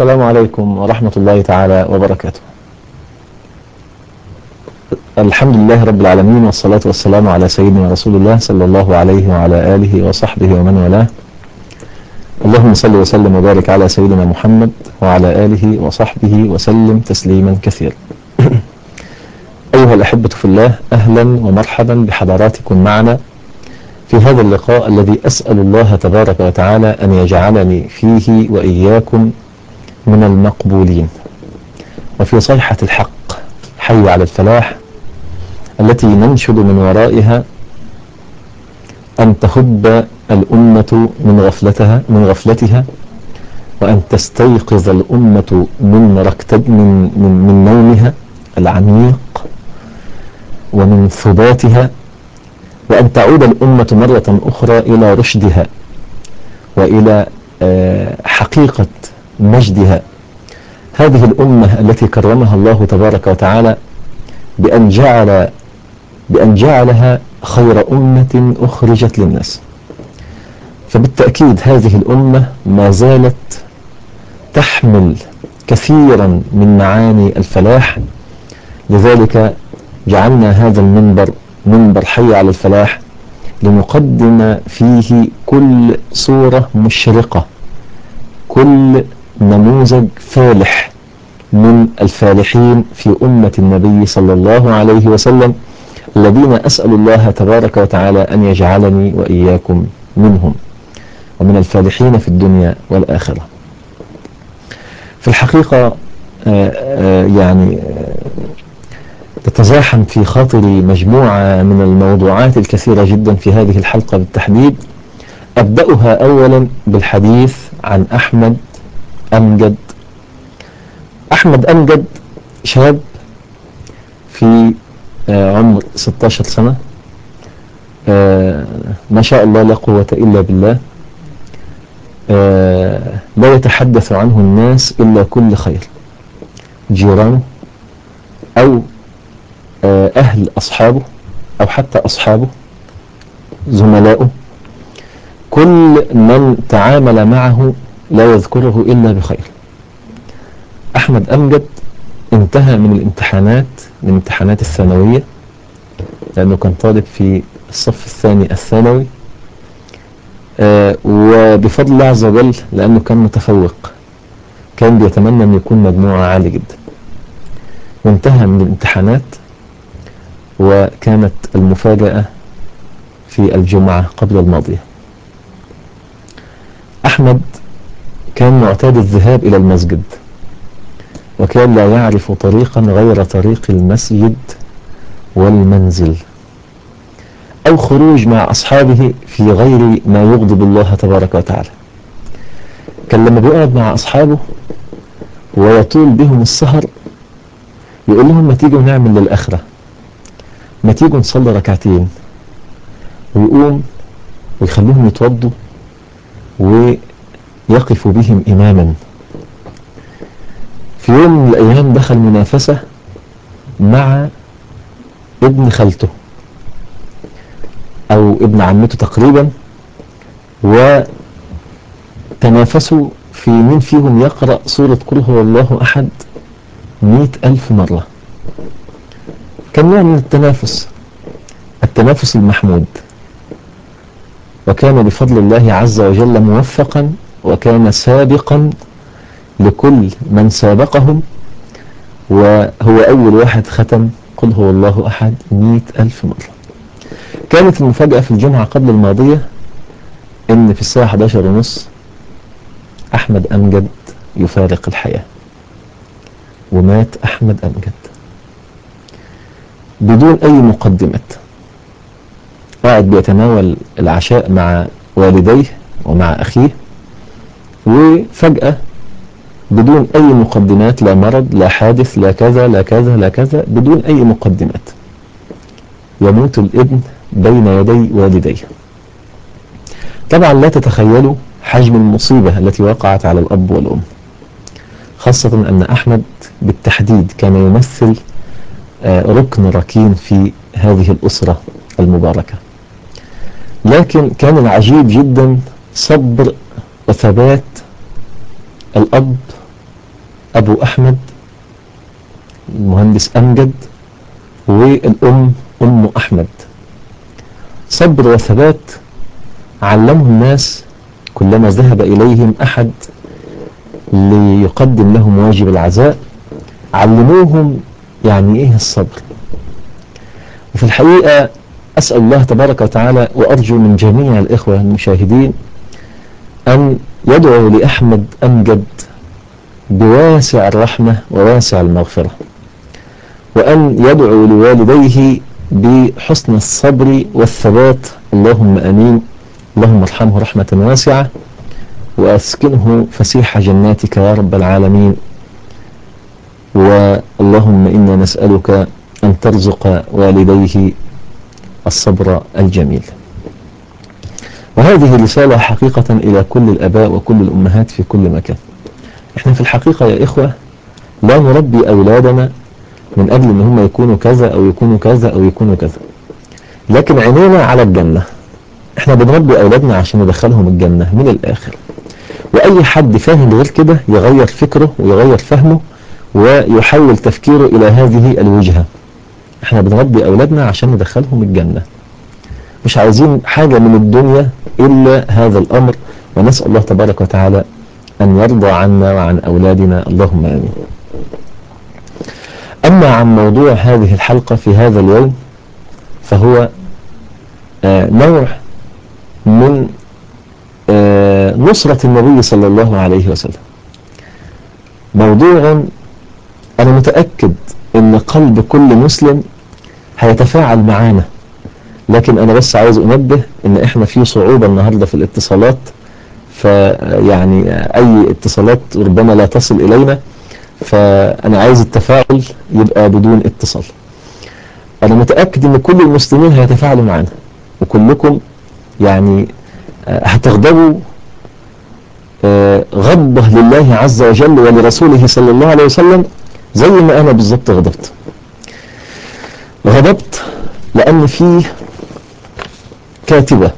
السلام عليكم ورحمة الله تعالى وبركاته الحمد لله رب العالمين والصلاة والسلام على سيدنا رسول الله صلى الله عليه وعلى آله وصحبه ومن والاه اللهم صل وسلم وبارك على سيدنا محمد وعلى آله وصحبه وسلم تسليما كثيرا أيها الأحبة في الله أهلا ومرحبا بحضراتكم معنا في هذا اللقاء الذي أسأل الله تبارك وتعالى أن يجعلني فيه وإياكم من المقبولين وفي صيحة الحق حي على الفلاح التي ننشد من ورائها أن تهب الأمة من غفلتها من غفلتها وأن تستيقظ الأمة من ركتب من, من, من نومها العميق ومن ثباتها وأن تعود الأمة مرة أخرى إلى رشدها وإلى حقيقة مجدها هذه الأمة التي كرمها الله تبارك وتعالى بأن جعل بأن جعلها خير أمة أخرجت للناس فبالتأكيد هذه الأمة ما زالت تحمل كثيرا من معاني الفلاح لذلك جعلنا هذا المنبر منبر حي على الفلاح لنقدم فيه كل صورة مشرقة كل نموذج فالح من الفالحين في أمة النبي صلى الله عليه وسلم الذين أسأل الله تبارك وتعالى أن يجعلني وإياكم منهم ومن الفالحين في الدنيا والآخرة في الحقيقة آآ آآ يعني تتزاحم في خاطري مجموعة من الموضوعات الكثيرة جدا في هذه الحلقة بالتحديد أبدأها أولا بالحديث عن أحمد أمجد أحمد أمجد شاب في عمر 16 سنة ما شاء الله لا قوة إلا بالله لا يتحدث عنه الناس إلا كل خير جيرانه أو أهل أصحابه أو حتى أصحابه زملائه كل من تعامل معه لا يذكره إلا بخير أحمد أمجد انتهى من الامتحانات من امتحانات الثانوية لأنه كان طالب في الصف الثاني الثانوي آه وبفضل الله عز وجل لأنه كان متفوق كان بيتمنى أن يكون مجموعة عالي جدا وانتهى من الامتحانات وكانت المفاجأة في الجمعة قبل الماضية أحمد كان معتاد الذهاب إلى المسجد وكان لا يعرف طريقا غير طريق المسجد والمنزل أو خروج مع أصحابه في غير ما يغضب الله تبارك وتعالى كان لما بيقعد مع أصحابه ويطول بهم السهر يقول لهم ما تيجوا نعمل للآخرة ما تيجوا نصلي ركعتين ويقوم ويخليهم يتوضوا ويقف بهم إماما في يوم من الأيام دخل منافسة مع ابن خالته أو ابن عمته تقريبا وتنافسوا في مين فيهم يقرأ سورة قل هو الله أحد مئة ألف مرة كان نوع من التنافس التنافس المحمود وكان بفضل الله عز وجل موفقا وكان سابقا لكل من سابقهم وهو أول واحد ختم قل هو الله أحد مئة ألف مرة كانت المفاجأة في الجمعة قبل الماضية إن في الساعة 11 ونص أحمد أمجد يفارق الحياة ومات أحمد أمجد بدون أي مقدمات قاعد بيتناول العشاء مع والديه ومع أخيه وفجأة بدون أي مقدمات لا مرض لا حادث لا كذا لا كذا لا كذا بدون أي مقدمات يموت الابن بين يدي والديه طبعا لا تتخيلوا حجم المصيبة التي وقعت على الأب والأم خاصة أن أحمد بالتحديد كان يمثل ركن ركين في هذه الأسرة المباركة لكن كان العجيب جدا صبر وثبات الأب أبو أحمد المهندس أمجد والأم أم أحمد صبر وثبات علمه الناس كلما ذهب إليهم أحد ليقدم لهم واجب العزاء علموهم يعني إيه الصبر وفي الحقيقة أسأل الله تبارك وتعالى وأرجو من جميع الإخوة المشاهدين أن يدعو لأحمد أمجد بواسع الرحمة وواسع المغفرة وأن يدعو لوالديه بحسن الصبر والثبات اللهم أمين اللهم ارحمه رحمة واسعة وأسكنه فسيح جناتك يا رب العالمين واللهم إنا نسألك أن ترزق والديه الصبر الجميل وهذه رسالة حقيقة إلى كل الأباء وكل الأمهات في كل مكان احنا في الحقيقة يا إخوة لا نربي أولادنا من أجل أن هم يكونوا كذا أو يكونوا كذا أو يكونوا كذا لكن عينينا على الجنة احنا بنربي أولادنا عشان ندخلهم الجنة من الآخر وأي حد فاهم غير كده يغير فكره ويغير فهمه ويحول تفكيره إلى هذه الوجهة احنا بنربي أولادنا عشان ندخلهم الجنة مش عايزين حاجة من الدنيا إلا هذا الأمر ونسأل الله تبارك وتعالى أن يرضى عنا وعن أولادنا اللهم آمين أما عن موضوع هذه الحلقة في هذا اليوم فهو آه نوع من آه نصرة النبي صلى الله عليه وسلم موضوع أنا متأكد أن قلب كل مسلم هيتفاعل معانا لكن أنا بس عايز أنبه أن إحنا في صعوبة النهاردة في الاتصالات فيعني أي اتصالات ربما لا تصل إلينا فأنا عايز التفاعل يبقى بدون اتصال أنا متأكد أن كل المسلمين هيتفاعلوا معنا وكلكم يعني هتغضبوا غضبة لله عز وجل ولرسوله صلى الله عليه وسلم زي ما أنا بالظبط غضبت غضبت لأن فيه كاتبة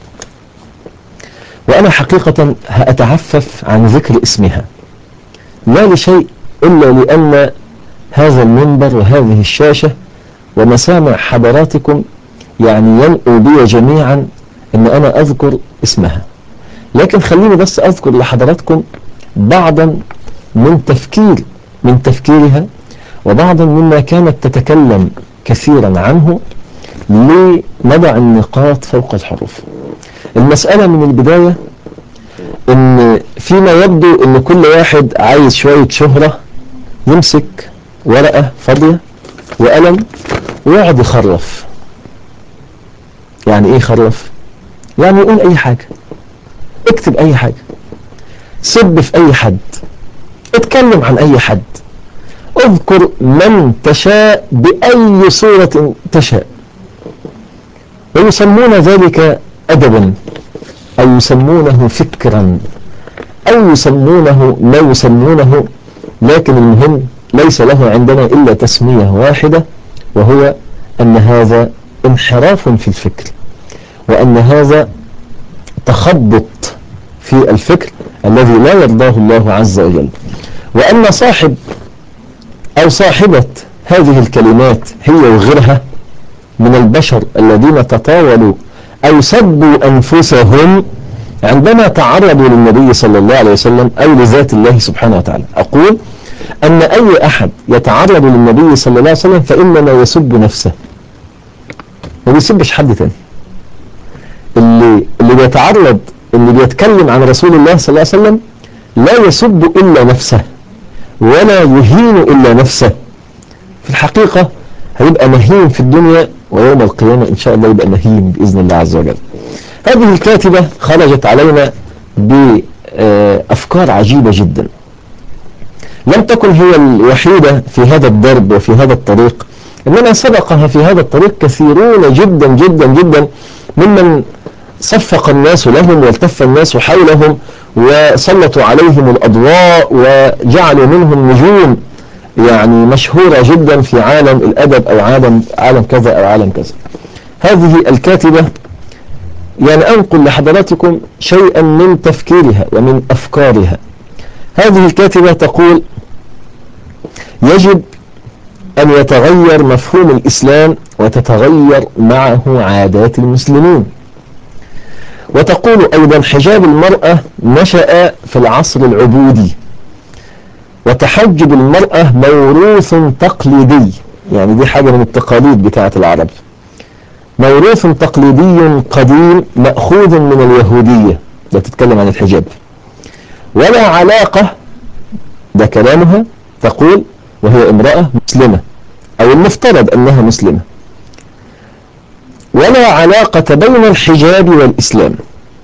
وأنا حقيقة هأتعفف عن ذكر اسمها لا لشيء إلا لأن هذا المنبر وهذه الشاشة ومسامع حضراتكم يعني ينقوا بي جميعا أن أنا أذكر اسمها لكن خليني بس أذكر لحضراتكم بعضا من تفكير من تفكيرها وبعضا مما كانت تتكلم كثيرا عنه لنضع النقاط فوق الحروف المسألة من البداية ان فيما يبدو ان كل واحد عايز شوية شهرة يمسك ورقة فاضية وقلم ويقعد يخرف يعني ايه يخرف يعني يقول اي حاجة اكتب اي حاجة سب في اي حد اتكلم عن اي حد اذكر من تشاء بأي صورة تشاء ويسمون ذلك أدبا أو يسمونه فكرا أو يسمونه ما يسمونه لكن المهم ليس له عندنا إلا تسمية واحدة وهو أن هذا انحراف في الفكر وأن هذا تخبط في الفكر الذي لا يرضاه الله عز وجل وأن صاحب أو صاحبة هذه الكلمات هي وغيرها من البشر الذين تطاولوا أو سبوا أنفسهم عندما تعرضوا للنبي صلى الله عليه وسلم أو لذات الله سبحانه وتعالى أقول أن أي أحد يتعرض للنبي صلى الله عليه وسلم فإنما يسب نفسه ما بيسبش حد تاني اللي, اللي بيتعرض اللي بيتكلم عن رسول الله صلى الله عليه وسلم لا يسب إلا نفسه ولا يهين إلا نفسه في الحقيقة هيبقى مهين في الدنيا ويوم القيامة إن شاء الله يبقى مهين بإذن الله عز وجل هذه الكاتبة خرجت علينا بأفكار عجيبة جدا لم تكن هي الوحيدة في هذا الدرب وفي هذا الطريق إنما سبقها في هذا الطريق كثيرون جدا جدا جدا ممن صفق الناس لهم والتف الناس حولهم وسلطوا عليهم الأضواء وجعلوا منهم نجوم يعني مشهورة جدا في عالم الأدب أو عالم عالم كذا أو عالم كذا هذه الكاتبة يعني أنقل لحضراتكم شيئا من تفكيرها ومن أفكارها هذه الكاتبة تقول يجب أن يتغير مفهوم الإسلام وتتغير معه عادات المسلمين وتقول أيضا حجاب المرأة نشأ في العصر العبودي وتحجب المرأة موروث تقليدي يعني دي حاجة من التقاليد بتاعة العرب موروث تقليدي قديم مأخوذ من اليهودية ده تتكلم عن الحجاب ولا علاقة ده كلامها تقول وهي امرأة مسلمة أو المفترض أنها مسلمة ولا علاقة بين الحجاب والإسلام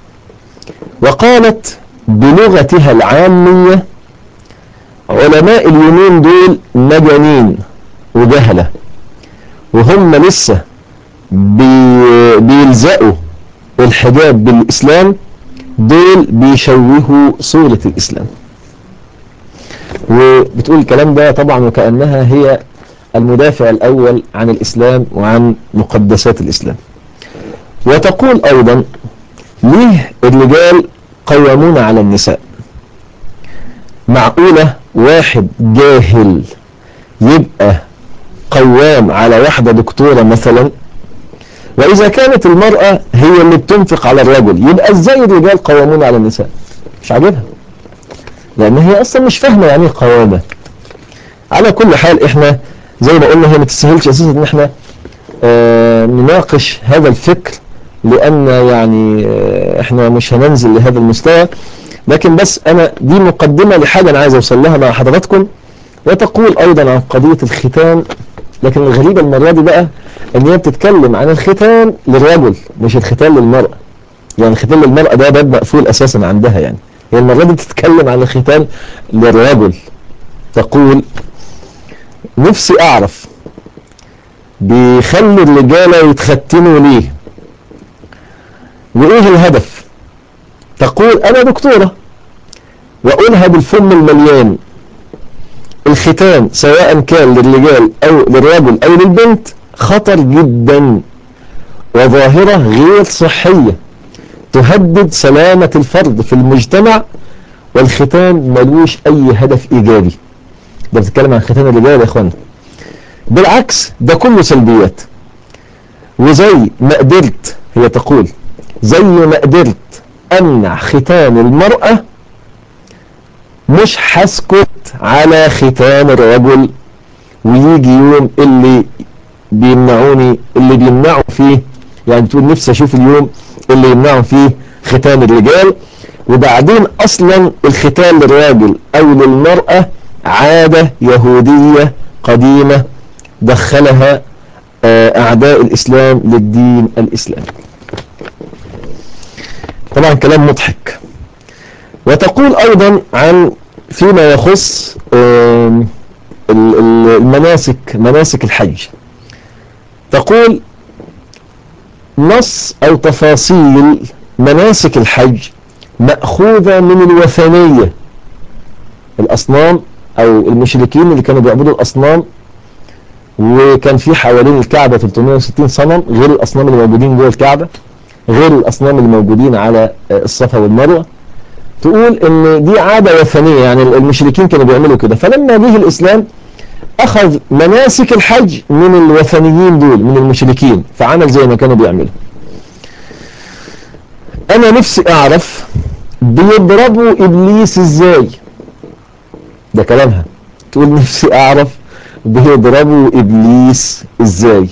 وقالت بلغتها العامية علماء اليمين دول مجانين وجهلة وهم لسه بي بيلزقوا الحجاب بالإسلام دول بيشوهوا صورة الإسلام وبتقول الكلام ده طبعا وكأنها هي المدافع الأول عن الإسلام وعن مقدسات الإسلام وتقول أيضا ليه الرجال قوامون على النساء معقولة واحد جاهل يبقى قوام على واحدة دكتورة مثلا وإذا كانت المرأة هي اللي بتنفق على الرجل يبقى ازاي الرجال قوامون على النساء مش عاجبها لأن هي أصلا مش فاهمة يعني ايه قوامة على كل حال احنا زي ما قلنا هي ما تستاهلش اساسا ان احنا اه نناقش هذا الفكر لأن يعني اه احنا مش هننزل لهذا المستوى لكن بس أنا دي مقدمة لحاجة أنا عايز أوصل لها مع حضراتكم وتقول أيضا عن قضية الختان لكن الغريبة المرة دي بقى ان هي بتتكلم عن الختان للرجل مش الختان للمرأة يعني الختان للمرأة ده باب مقفول اساسا عندها يعني هي المرة دي بتتكلم عن الختان للرجل تقول نفسي اعرف بيخلوا الرجالة يتختنوا ليه وايه الهدف تقول انا دكتورة واقولها بالفم المليان الختان سواء كان للرجال او للرجل او للبنت خطر جدا وظاهرة غير صحية تهدد سلامة الفرد في المجتمع والختان ملوش اي هدف ايجابي ده بتتكلم عن ختان الرجال يا اخوانا بالعكس ده كله سلبيات وزي ما قدرت هي تقول زي ما قدرت امنع ختان المرأة مش هسكت على ختان الرجل ويجي يوم اللي بيمنعوني اللي بيمنعوا فيه يعني بتقول نفسي اشوف اليوم اللي يمنعوا فيه ختان الرجال وبعدين اصلا الختان للراجل او للمرأة عادة يهودية قديمة دخلها اعداء الاسلام للدين الاسلامي طبعا كلام مضحك وتقول ايضا عن فيما يخص المناسك مناسك الحج تقول نص او تفاصيل مناسك الحج مأخوذة من الوثنية الاصنام او المشركين اللي كانوا بيعبدوا الاصنام وكان في حوالين الكعبة 360 صنم غير الاصنام اللي موجودين جوه الكعبة غير الاصنام اللي موجودين على الصفا والمروة تقول ان دي عادة وثنية يعني المشركين كانوا بيعملوا كده فلما جه الاسلام اخذ مناسك الحج من الوثنيين دول من المشركين فعمل زي ما كانوا بيعملوا انا نفسي اعرف بيضربوا ابليس ازاي ده كلامها تقول نفسي اعرف بيضربوا ابليس ازاي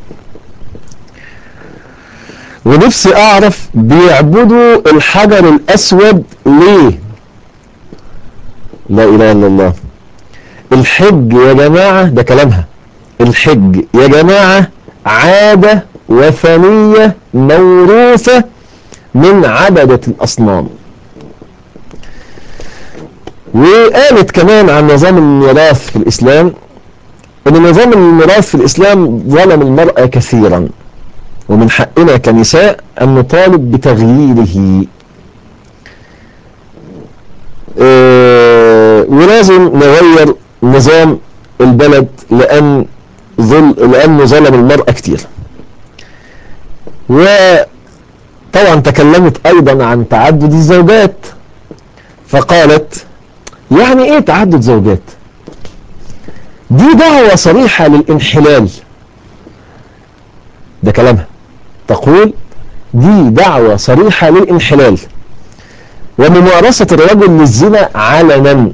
ونفسي اعرف بيعبدوا الحجر الاسود ليه لا اله الا الله الحج يا جماعة ده كلامها الحج يا جماعة عادة وثنية موروثة من عبدة الأصنام وقالت كمان عن نظام الميراث في الإسلام أن نظام الميراث في الإسلام ظلم المرأة كثيرا ومن حقنا كنساء أن نطالب بتغييره اه ولازم نغير نظام البلد لأن ظل لأنه ظلم المرأة كتير وطبعا تكلمت أيضا عن تعدد الزوجات فقالت يعني ايه تعدد زوجات دي دعوة صريحة للانحلال ده كلامها تقول دي دعوة صريحة للانحلال وممارسة الرجل للزنا علنا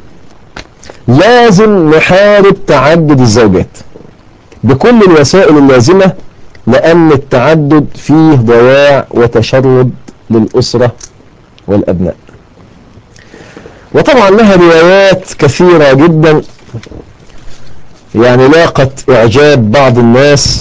لازم نحارب تعدد الزوجات بكل الوسائل اللازمة لأن التعدد فيه ضياع وتشرد للأسرة والأبناء وطبعا لها روايات كثيرة جدا يعني لاقت إعجاب بعض الناس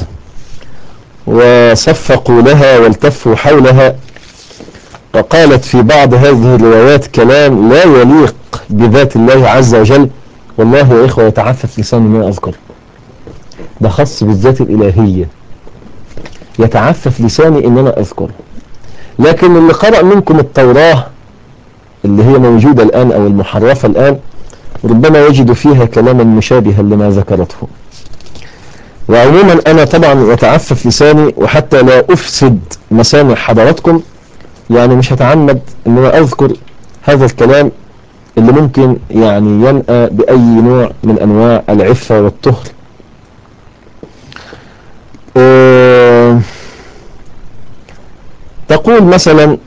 وصفقوا لها والتفوا حولها وقالت في بعض هذه الروايات كلام لا يليق بذات الله عز وجل والله يا إخوة يتعفف لساني ما أذكر ده خاص بالذات الإلهية يتعفف لساني إن أنا أذكر لكن اللي قرأ منكم التوراة اللي هي موجودة الآن أو المحرفة الآن ربما يجد فيها كلاما مشابها لما ذكرته وعموما أنا طبعا يتعفف لساني وحتى لا أفسد مسامع حضراتكم يعني مش هتعمد ان انا اذكر هذا الكلام اللي ممكن يعني ينأى بأي نوع من أنواع العفة والطهر أه تقول مثلا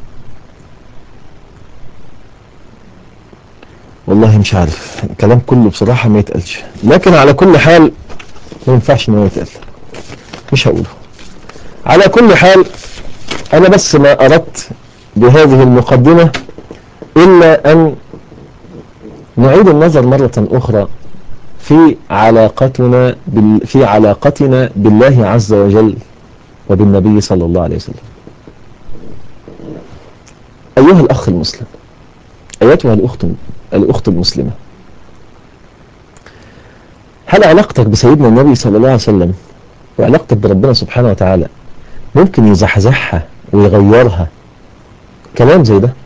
والله مش عارف الكلام كله بصراحة ما يتقالش لكن على كل حال ما ينفعش ان هو يتقال مش هقوله على كل حال انا بس ما اردت بهذه المقدمة الا ان نعيد النظر مرة اخرى في علاقتنا بال... في علاقتنا بالله عز وجل وبالنبي صلى الله عليه وسلم ايها الاخ المسلم ايتها الاخت الاخت المسلمة هل علاقتك بسيدنا النبي صلى الله عليه وسلم وعلاقتك بربنا سبحانه وتعالى ممكن يزحزحها ويغيرها كلام زي ده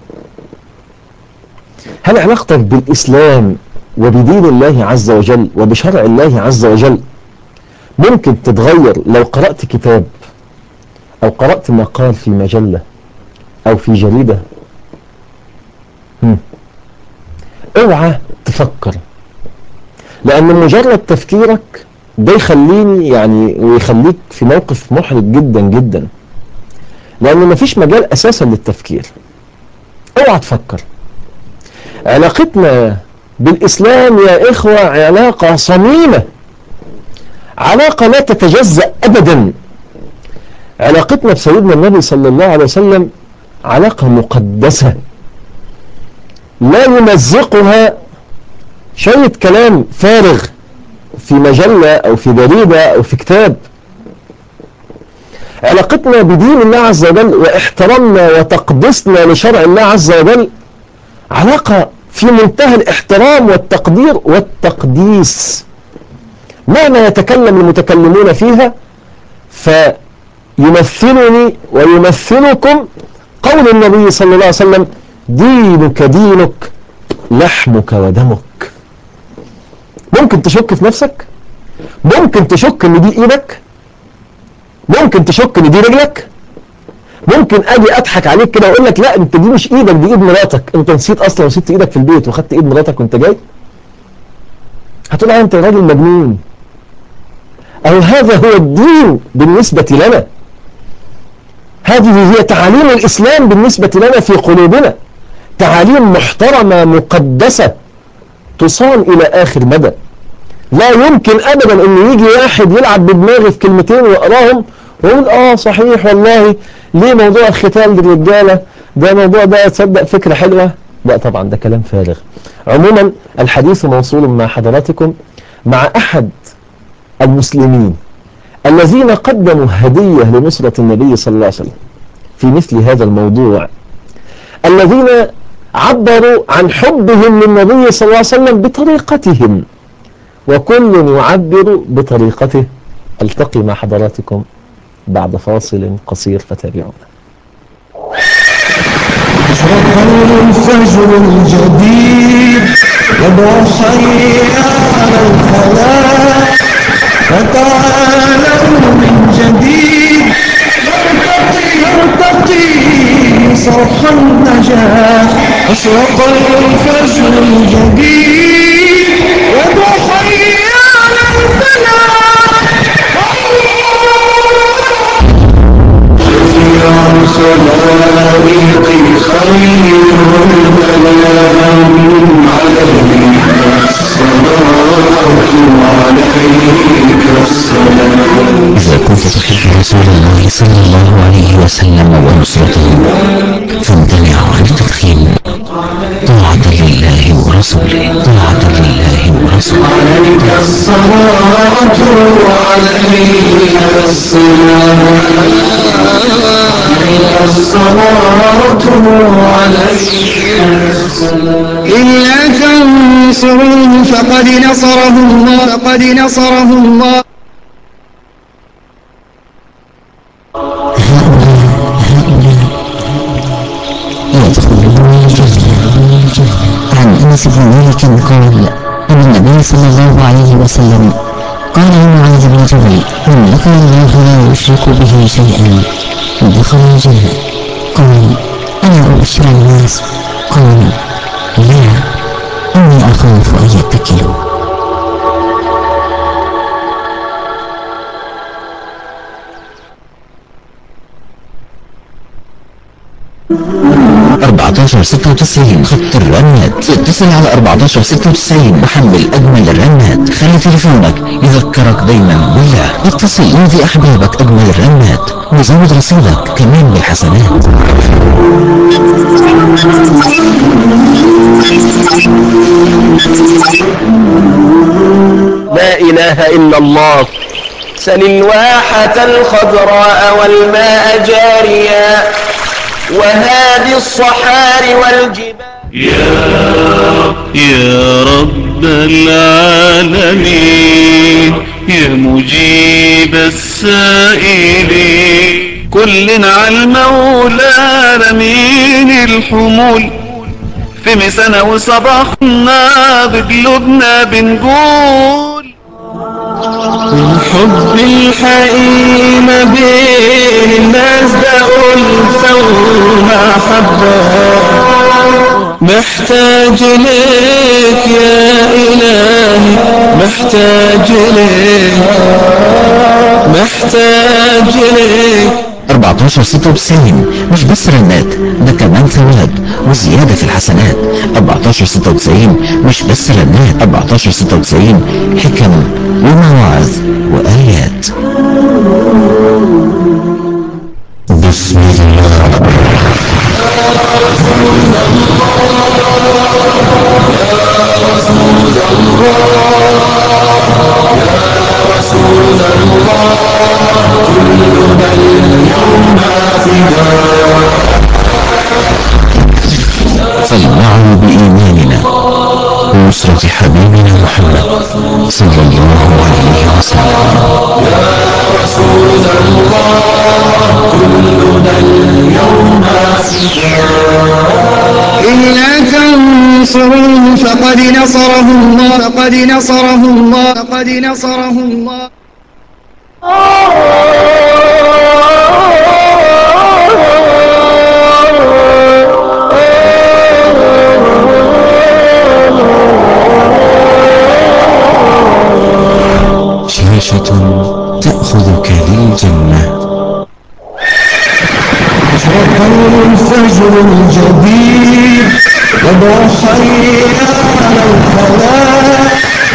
هل علاقتك بالإسلام وبدين الله عز وجل وبشرع الله عز وجل ممكن تتغير لو قرأت كتاب أو قرأت مقال في مجلة أو في جريدة هم. اوعى تفكر لأن مجرد تفكيرك ده يخليني يعني ويخليك في موقف محرج جدا جدا لأن مفيش مجال أساسا للتفكير اوعى تفكر علاقتنا بالإسلام يا إخوة علاقة صميمة علاقة لا تتجزأ أبدا علاقتنا بسيدنا النبي صلى الله عليه وسلم علاقة مقدسة لا يمزقها شوية كلام فارغ في مجلة أو في جريدة أو في كتاب علاقتنا بدين الله عز وجل واحترامنا وتقديسنا لشرع الله عز وجل علاقة في منتهى الاحترام والتقدير والتقديس معنى يتكلم المتكلمون فيها فيمثلني ويمثلكم قول النبي صلى الله عليه وسلم دينك دينك لحمك ودمك ممكن تشك في نفسك ممكن تشك ان دي ايدك ممكن تشك ان دي رجلك ممكن اجي اضحك عليك كده واقول لك لا انت دي مش ايدك دي ايد مراتك انت نسيت اصلا وسبت ايدك في البيت وخدت ايد مراتك وانت جاي هتقول انت راجل مجنون او هذا هو الدين بالنسبة لنا هذه هي تعاليم الاسلام بالنسبة لنا في قلوبنا تعاليم محترمة مقدسة تصان الى اخر مدى لا يمكن ابدا ان يجي واحد يلعب بدماغي في كلمتين ويقراهم ويقول اه صحيح والله ليه موضوع الختان للرجاله ده موضوع ده تصدق فكره حلوه لا طبعا ده كلام فارغ عموما الحديث موصول مع حضراتكم مع احد المسلمين الذين قدموا هديه لنصره النبي صلى الله عليه وسلم في مثل هذا الموضوع الذين عبروا عن حبهم للنبي صلى الله عليه وسلم بطريقتهم وكل يعبر بطريقته التقي مع حضراتكم بعد فاصل قصير فتابعونا الفجر الجديد يدعو حي على الفلاح فتعالوا من جديد نرتقي نرتقي صرح النجاح أشرق الفجر الجديد يدعو حي خلائق خير البلاء عليك الصلاة عليك السلام إذا كنت تحب رسول الله صلى الله عليه وسلم ونصرته فامتنع عن التدخين طاعة لله ورسوله طاعة لله ورسوله عليك الصلاة عليك السلام عليك الصلاة عليك السلام إلا تنصروه فقد نصره الله فقد نصره الله يدخلون الجنة عن أنس بن مالك قال أن النبي صلى الله عليه وسلم قال لمعاذ بن جبل من لقي الله لا يشرك به شيئا دخل الجنة قال أنا أبشر الناس قال لا إني أخاف أن يتكلوا أربعتاشر ستة وتسعين خط الرنات اتصل على أربعتاشر ستة وتسعين وحمل أجمل الرنات خلي تليفونك يذكرك دايما بالله اتصل يرضي أحبابك أجمل الرنات وزود رصيدك كمان بالحسنات لا إله إلا الله سل الواحة الخضراء والماء جاريا وهادي الصحار والجبال يا رب العالمين يا مجيب السائلين كلنا على المولى رمين الحمول في مسنا وصباحنا بقلوبنا بنقول الحب الحقيقي ما بين الناس ده ألفة ومحبة محتاج ليك يا إلهي محتاج ليك محتاج ليك 14 96 مش بس رنات ده كمان ثواب وزيادة في الحسنات 14 96 مش بس رنات 14 96 حكم ومواعظ وآيات بسم الله فلنعوا بإيماننا ونصرة حبيبنا محمد صلى الله عليه وسلم إلا تنصروه فقد نصره الله فقد نصره الله فقد نصره الله شاشة تأخذك للجنة أشرق الفجر الجديد وضحينا الخلاء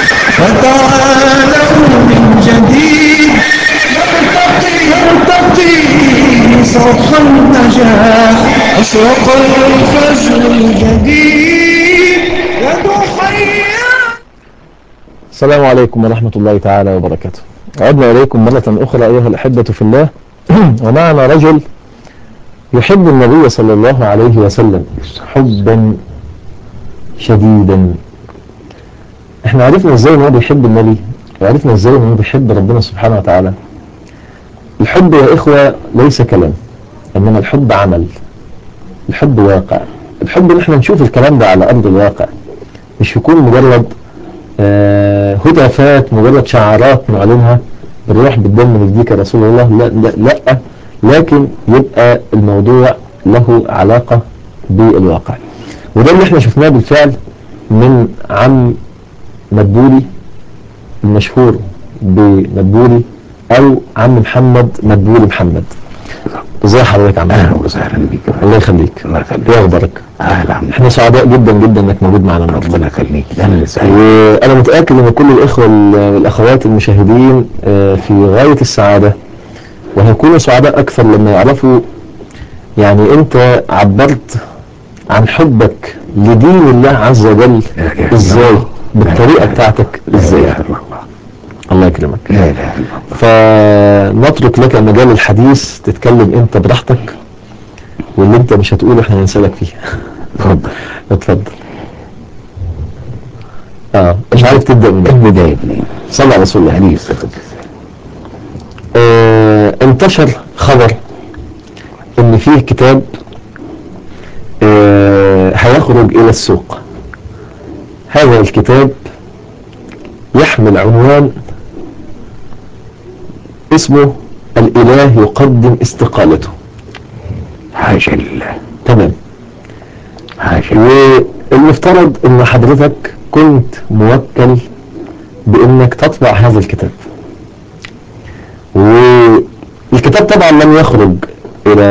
فتعالوا من جديد نرتقي نرتقي صرح النجاح أشرق الفجر الجديد وضحينا السلام عليكم ورحمة الله تعالى وبركاته عدنا إليكم مرة أخرى أيها الأحبة في الله ومعنا رجل يحب النبي صلى الله عليه وسلم حبا شديدا احنا عرفنا ازاي ان هو بيحب النبي وعرفنا ازاي ان هو بيحب ربنا سبحانه وتعالى الحب يا اخوة ليس كلام انما الحب عمل الحب واقع الحب ان احنا نشوف الكلام ده على ارض الواقع مش يكون مجرد آه، هتافات مجرد شعارات نعلنها بالروح بالدم نديك يا رسول الله لا, لا, لا لكن يبقى الموضوع له علاقة بالواقع وده اللي احنا شفناه بالفعل من عم مدبولي المشهور بمدبولي او عم محمد مدبولي محمد ازي حضرتك يا عم اهلا وسهلا بيك الله يخليك الله يخليك ايه اخبارك اهلا عم احنا سعداء جدا جدا انك موجود معنا النهارده ربنا يخليك ده انا اللي سعيد وانا متاكد ان كل الاخوه وال- والاخوات المشاهدين آه، في غايه السعاده وهيكونوا سعداء اكثر لما يعرفوا يعني انت عبرت عن حبك لدين الله عز وجل لا إله إلا ازاي الله. بالطريقه بتاعتك لا ازاي اله الا الله الله يكرمك لا اله الا الله فنترك لك مجال الحديث تتكلم انت براحتك واللي انت مش هتقوله احنا هنسالك فيه اتفضل اتفضل اه مش عارف تبدا من ايه البدايه منين؟ صلى على رسول الله عليه الصلاه والسلام آه انتشر خبر ان فيه كتاب آه هيخرج الى السوق هذا الكتاب يحمل عنوان اسمه الاله يقدم استقالته حاشا لله تمام حاشا والمفترض ان حضرتك كنت موكل بانك تطبع هذا الكتاب والكتاب طبعا لم يخرج الى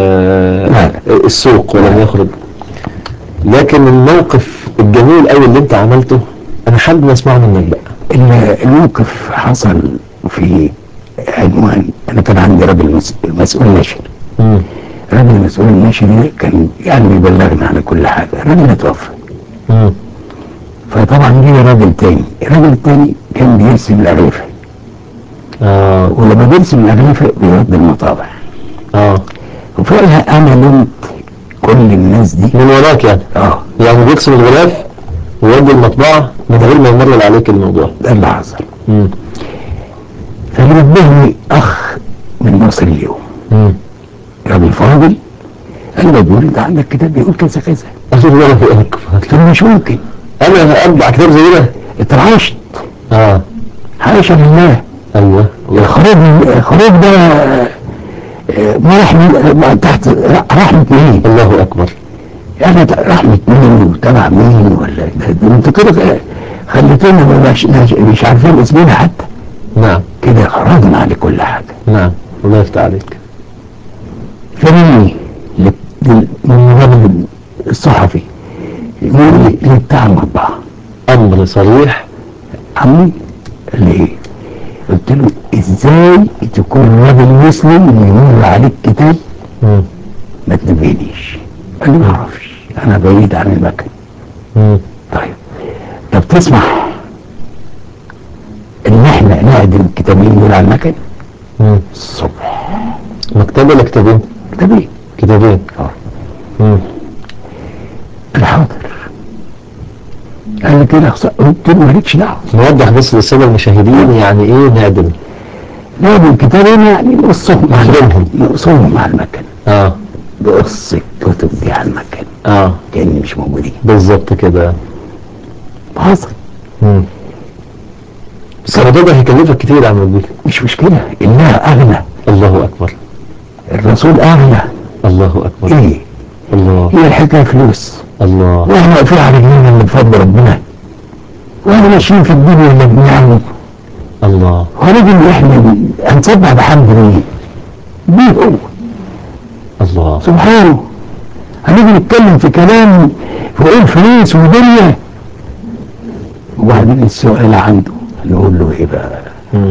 السوق ولم يخرج لكن الموقف الجميل قوي اللي انت عملته انا حابب اسمعه منك بقى ال- الموقف حصل في عنوان انا كان عندي راجل مس- مسؤول نشر مم. راجل مسؤول النشر ده كان يعني بيبلغنا على كل حاجه الراجل اتوفى مم. فطبعا جه راجل تاني الراجل التاني كان بيرسم الاغلفه اه ولما بيرسم الاغلفه بيرد المطابع اه وفعلا انا لمت كل الناس دي من وراك يعني اه يعني بيرسم الغلاف ويودي المطبعه من غير ما يمرر عليك الموضوع ده اللي حصل مم. فنبهني اخ من مصر اليوم مم. راجل فاضل قال لي بيقول انت عندك كتاب بيقول كذا كذا أخي الله أكبر قلت له مش ممكن أنا أبدع كتاب زي ده اترعشت آه حاشا لله أيوه الخروج الخروج ده آه، ما راح من- ما تحت رحمة مين؟ الله أكبر يعني ت- رحمة مين وتبع مين ولا ده- ده انتوا كده خليتونا ما مش, مش عارفين اسمنا حتى نعم كده خرجنا على كل حاجة نعم الله يفتح عليك فرني ل- ل- من الراجل الصحفي يقول لي اللي بتاع المطبعة أمر صريح عمي قال لي ايه؟ قلت له ازاي تكون راجل مسلم يمر عليك كتاب مم. ما تنبهنيش قال لي ما اعرفش انا بعيد عن المكان مم. طيب طب تسمح ان احنا نعدل الكتابين دول على المكان مم. الصبح مكتبة ولا كتابين؟ كتابين كتابين اه مم. الحاضر قال لي كده خص- قلت له مالكش دعوه نوضح بس للسادة المشاهدين يعني إيه نعدل نعدل الكتابين يعني نقصهم مع المكان نقصهم مع المكان آه نقص الكتب دي على المكان آه كأني مش موجودين بالظبط كده حصل مم. بس الموضوع ده هيكلفك كتير يا عم البيت مش مشكلة إنها أغنى الله أكبر الرسول أغنى الله أكبر إيه الله هي الحكاية فلوس الله واحنا واقفين على رجلينا اللي بفضل ربنا واحنا ماشيين في الدنيا اللي بنعمل الله ونجي احنا هنسبح بحمد مين؟ مين هو؟ الله سبحانه هنيجي نتكلم في كلام ونقول فلوس ودنيا وبعدين السؤال عنده نقول له ايه بقى؟ مم.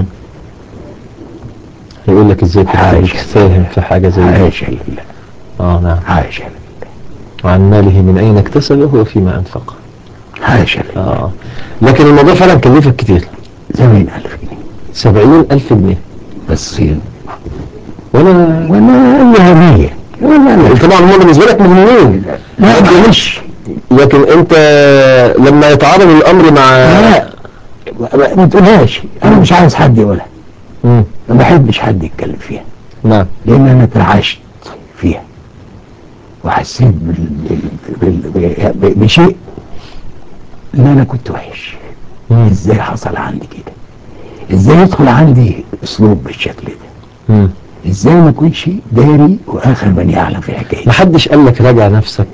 هيقول لك ازاي تبقى عايش. مش فاهم في حاجة زي دي عايشة لله اه نعم عايشة لله وعن ماله من اين اكتسبه وفيما انفقه عايشة لله اه لكن الموضوع فعلا كلفك كتير سبعين ألف جنيه سبعين الف جنيه بس ولا ولا أي هدية ولا طبعا هم بالنسبة لك مهمين لا معلش لكن انت لما يتعارض الامر مع لا ما- ما تقولهاش انا مش عايز حد يقولها مم. ما بحبش حد يتكلم فيها نعم لان انا اترعشت فيها وحسيت بال... بال... بال... ب- بشيء ان انا كنت وحش مم. ازاي حصل عندي كده ازاي يدخل عندي اسلوب بالشكل ده مم. ازاي ما اكونش داري واخر من يعلم في الحكايه محدش قال لك راجع نفسك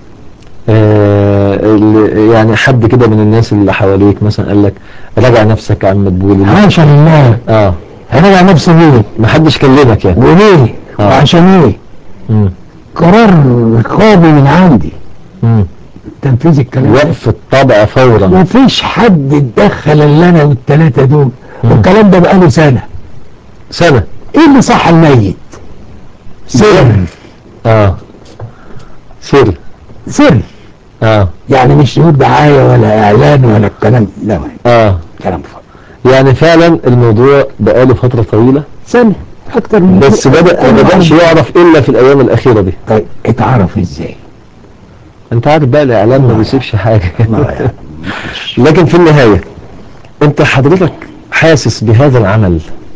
آه اللي- يعني حد كده من الناس اللي حواليك مثلا قال لك راجع نفسك يا عم تقول حاشا لله اه انا نفسي ليه محدش كلمك يعني وليه آه. وعشان ايه مم. قرار رقابي من عندي مم. تنفيذ الكلام ده وقف الطبع فورا ما فيش حد اتدخل الا انا والثلاثه دول والكلام ده بقاله سنه سنة ايه اللي صح الميت سر اه سر سر اه يعني مش نقول دعايه ولا اعلان ولا الكلام لا ما اه كلام فاضي يعني فعلا الموضوع بقاله فترة طويلة سنه اكتر من بس كده. بدأ ما بدأش يعرف إلا في الأيام الأخيرة دي طيب اتعرف ازاي؟ أنت عارف بقى الإعلام ما بيسيبش حاجة ما يعني لكن في النهاية أنت حضرتك حاسس بهذا العمل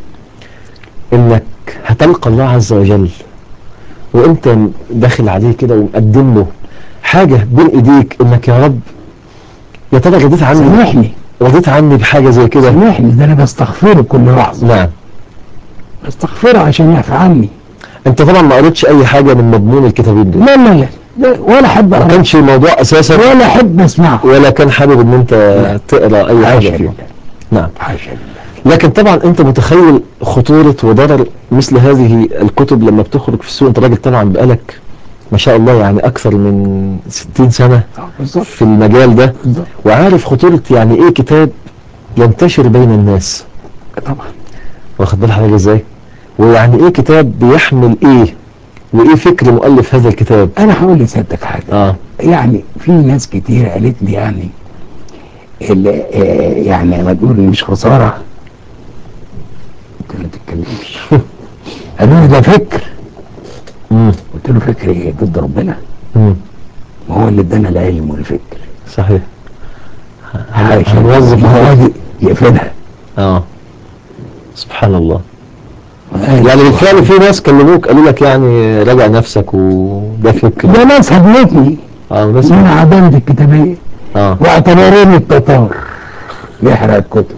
إنك هتلقى الله عز وجل وأنت داخل عليه كده ومقدم له حاجة بين إيديك إنك يا رب يا ترى رضيت عني سامحني رضيت عني بحاجة زي كده سامحني ده انا بستغفره كل لحظه نعم بستغفره عشان يعفى عني أنت طبعا ما قريتش أي حاجة من مضمون الكتابين دول لا لا لا, لا ولا احب ما اقرا كانش الموضوع أساسا ولا احب اسمعه ولا كان حابب ان انت تقرا اي حاشا حاجه فيه لله نعم حاشا لله لكن طبعا انت متخيل خطوره وضرر مثل هذه الكتب لما بتخرج في السوق انت راجل طبعا بقالك ما شاء الله يعني اكثر من 60 سنه آه، بالظبط في المجال ده بالظبط وعارف خطوره يعني ايه كتاب ينتشر بين الناس طبعا واخد بال حضرتك ازاي ويعني ايه كتاب بيحمل ايه وايه فكر مؤلف هذا الكتاب انا هقول لسيادتك حاجه اه يعني في ناس كتير قالت لي يعني اللي آه، يعني ما تقول مش خساره قلت له ما تتكلمش قالوا لي ده فكر امم قلت له فكر ايه ضد ربنا امم ما هو اللي ادانا العلم والفكر صحيح حاشا هنوظف ما هو دي يقفلها اه سبحان الله يعني يعني بالفعل في ناس كلموك قالوا لك يعني راجع نفسك وده فكر ده ناس هدمتني اه ناس من عدمت الكتابية اه واعتبروني التتار بيحرق الكتب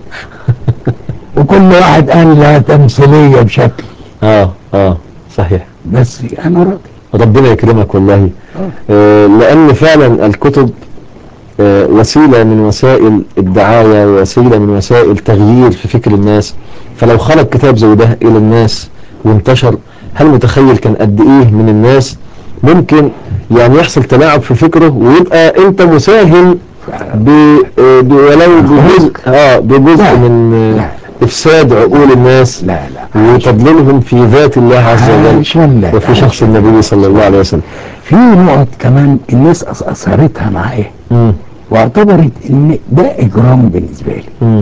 وكل واحد قال لها تمثيلية بشكل اه اه صحيح بس انا راضي ربنا يكرمك والله آه لان فعلا الكتب آه وسيلة من وسائل الدعاية ووسيلة من وسائل تغيير في فكر الناس فلو خرج كتاب زي ده الى الناس وانتشر هل متخيل كان قد ايه من الناس ممكن يعني يحصل تلاعب في فكره ويبقى انت مساهم ب آه، ب- ولو بجزء اه بجزء لا. من آه، لا. افساد عقول الناس لا لا وتضليلهم في ذات الله عز وجل حاشا لله. وفي شخص النبي صلى الله عليه وسلم في نقط كمان الناس أث- اثرتها معايا مم. واعتبرت ان ده اجرام بالنسبه لي مم.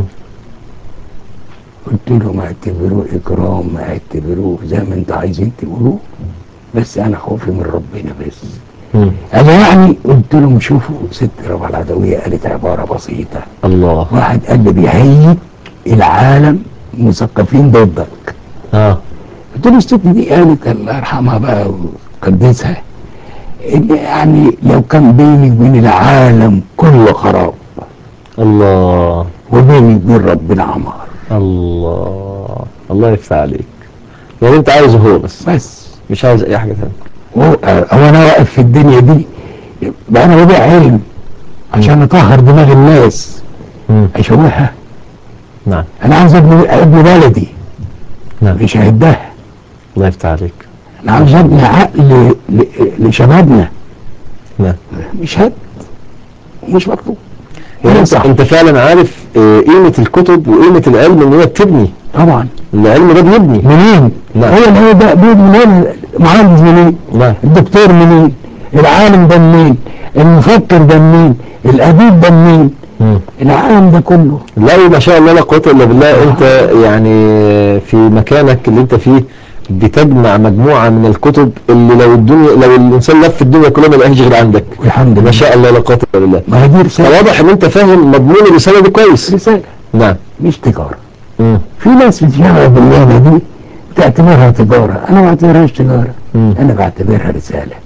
قلت له ما اعتبروه اجرام ما اعتبروه زي ما انتوا عايزين تقولوه بس انا خوفي من ربنا بس مم. انا يعني قلت لهم شوفوا ست ربع العدويه قالت عباره بسيطه الله واحد قال لي بيهيج العالم مثقفين ضدك اه قلت له الست دي قالت الله يرحمها بقى وقدسها ان يعني لو كان بيني وبين العالم كله خراب الله وبيني وبين ربنا عمار الله الله يفتح عليك يعني انت عايزه هو بس بس مش عايز اي حاجه ثانيه هو هو انا واقف في الدنيا دي بقى انا ببيع علم عشان اطهر دماغ الناس مم. اشوهها نعم انا عاوز ابني ابني بلدي نعم مش هدها الله يفتح عليك انا عاوز ابني عقل ل- لشبابنا نعم مش هد مش مطلوب يعني انت, صح انت فعلا عارف آه، قيمه الكتب وقيمه العلم ان هي بتبني طبعا العلم ده بيبني منين؟ نعم. هو اللي هو ده بيد منين؟ مهندس منين؟ نعم الدكتور منين؟ العالم ده منين؟ المفكر ده منين؟ الأديب ده منين؟ مم. العالم ده كله لا ما شاء الله لا قوه الا بالله انت يعني في مكانك اللي انت فيه بتجمع مجموعه من الكتب اللي لو الدنيا لو الانسان لف الدنيا كلها ما يلاقيش غير عندك والحمد ما لله شاء الله لا قوه الا بالله ما هي دي رسالة فواضح ان انت فاهم مضمون الرساله دي كويس رسالة نعم مش تجارة مم. في ناس بتشتغل بالمهنة دي بتعتبرها تجارة أنا ما بعتبرهاش تجارة مم. أنا بعتبرها رسالة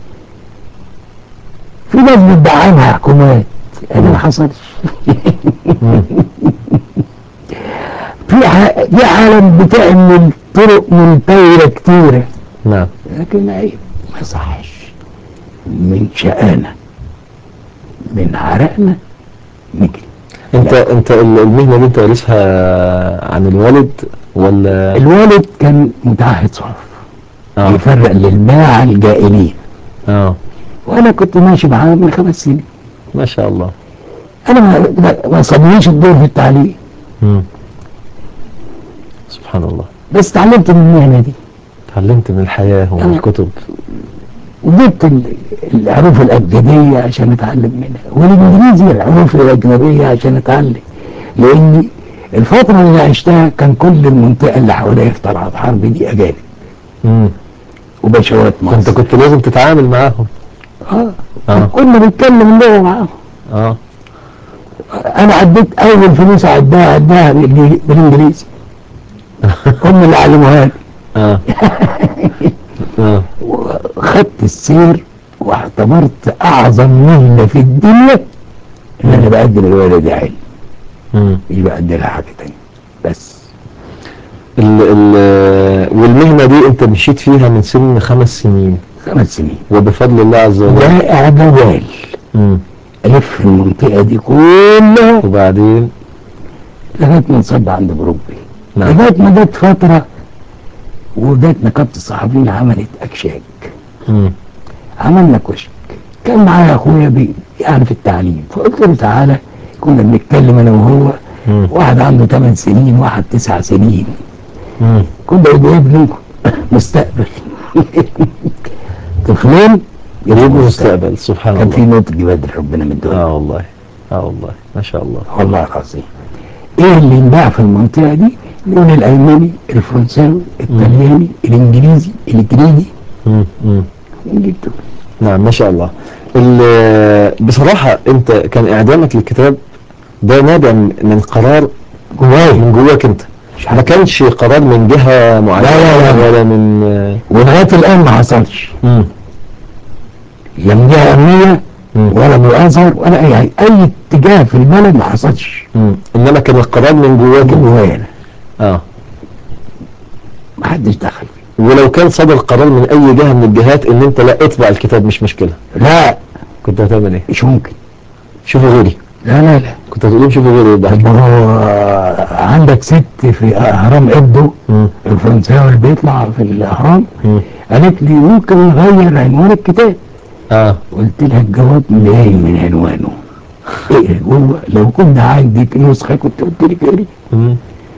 في ناس بتدعمها حكومات أنا ما حصلش في ع- في عالم بتعمل طرق منتهية كتيرة نعم لكن عيب ما يصحش من شقانا من عرقنا نجري انت انت ال- المهنه دي انت وارثها عن الوالد ولا الوالد كان متعهد صرف اه يفرق للباعة الجائلين اه وانا كنت ماشي معاه من خمس سنين ما شاء الله انا ما- ما- ما صدنيش الدور في التعليم مم. سبحان الله بس اتعلمت من المهنة دي تعلمت من الحياة ومن آه. الكتب وجبت ال- الحروف الأبجدية عشان أتعلم منها والإنجليزي الحروف الأجنبية عشان أتعلم لأني الفترة اللي عشتها كان كل المنطقة اللي حواليا في طلعت حرب دي أجانب مم. وبشوات انت مصر كنت لازم تتعامل معاهم اه آه. كنا بنتكلم اللغة معاهم اه أنا عديت أول فلوس عداها عداها بالإنجلي- بالإنجليزي هم اللي علموها لي اه اه وخدت السير واعتبرت أعظم مهنة في الدنيا إن أنا بقدم الولد علم مم. مش بقدم لها حاجة تانية بس ال ال والمهنة دي انت مشيت فيها من سن خمس سنين خمس سنين وبفضل الله عز وجل واقع جوال مم. ألف المنطقة دي كلها وبعدين لغاية ما انصب عند بروبي نعم لغاية ما جت فترة وجت نقابة الصحفيين عملت أكشاك مم. عملنا كشك كان معايا أخويا بي يعني في التعليم فقلت له تعالى كنا بنتكلم أنا وهو مم. واحد عنده 8 سنين واحد 9 سنين مم. كنا بنبنوا مستقبل طفلين يجيبوا مستقبل سبحان كان في الله نضج بدري ربنا مدوها اه والله اه والله ما شاء الله والله العظيم ايه اللي انباع في المنطقه دي اللون الالماني الفرنساوي الطلياني الانجليزي الجريجي مم. مم. جبته نعم ما شاء الله ال- بصراحة انت كان اعدامك للكتاب ده نابع من قرار جواي من جواك انت ما كانش قرار من جهة معينة لا، لا. ولا من ولغايه الان ما حصلش مم. لا من جهه امنيه مم. ولا من الازهر ولا اي حاجه اي اتجاه في البلد ما حصلش مم. انما كان القرار من جواك انت. جوايا أنا. اه ما حدش دخل ولو كان صدر قرار من اي جهة من الجهات ان انت لا اطبع الكتاب مش مشكلة لا كنت هتعمل ايه مش ممكن شوفوا غيري لا لا لا كنت هتقول لهم شوفوا غيري يبقى طب ما هو عندك ست في اهرام ابدو مم. الفرنساوي اللي بيطلع في الاهرام مم. قالت لي ممكن نغير عنوان الكتاب اه قلت لها الجواب جاي من عنوانه ايه هو لو كنا عندك نسخه كنت قلت لك اقري مم.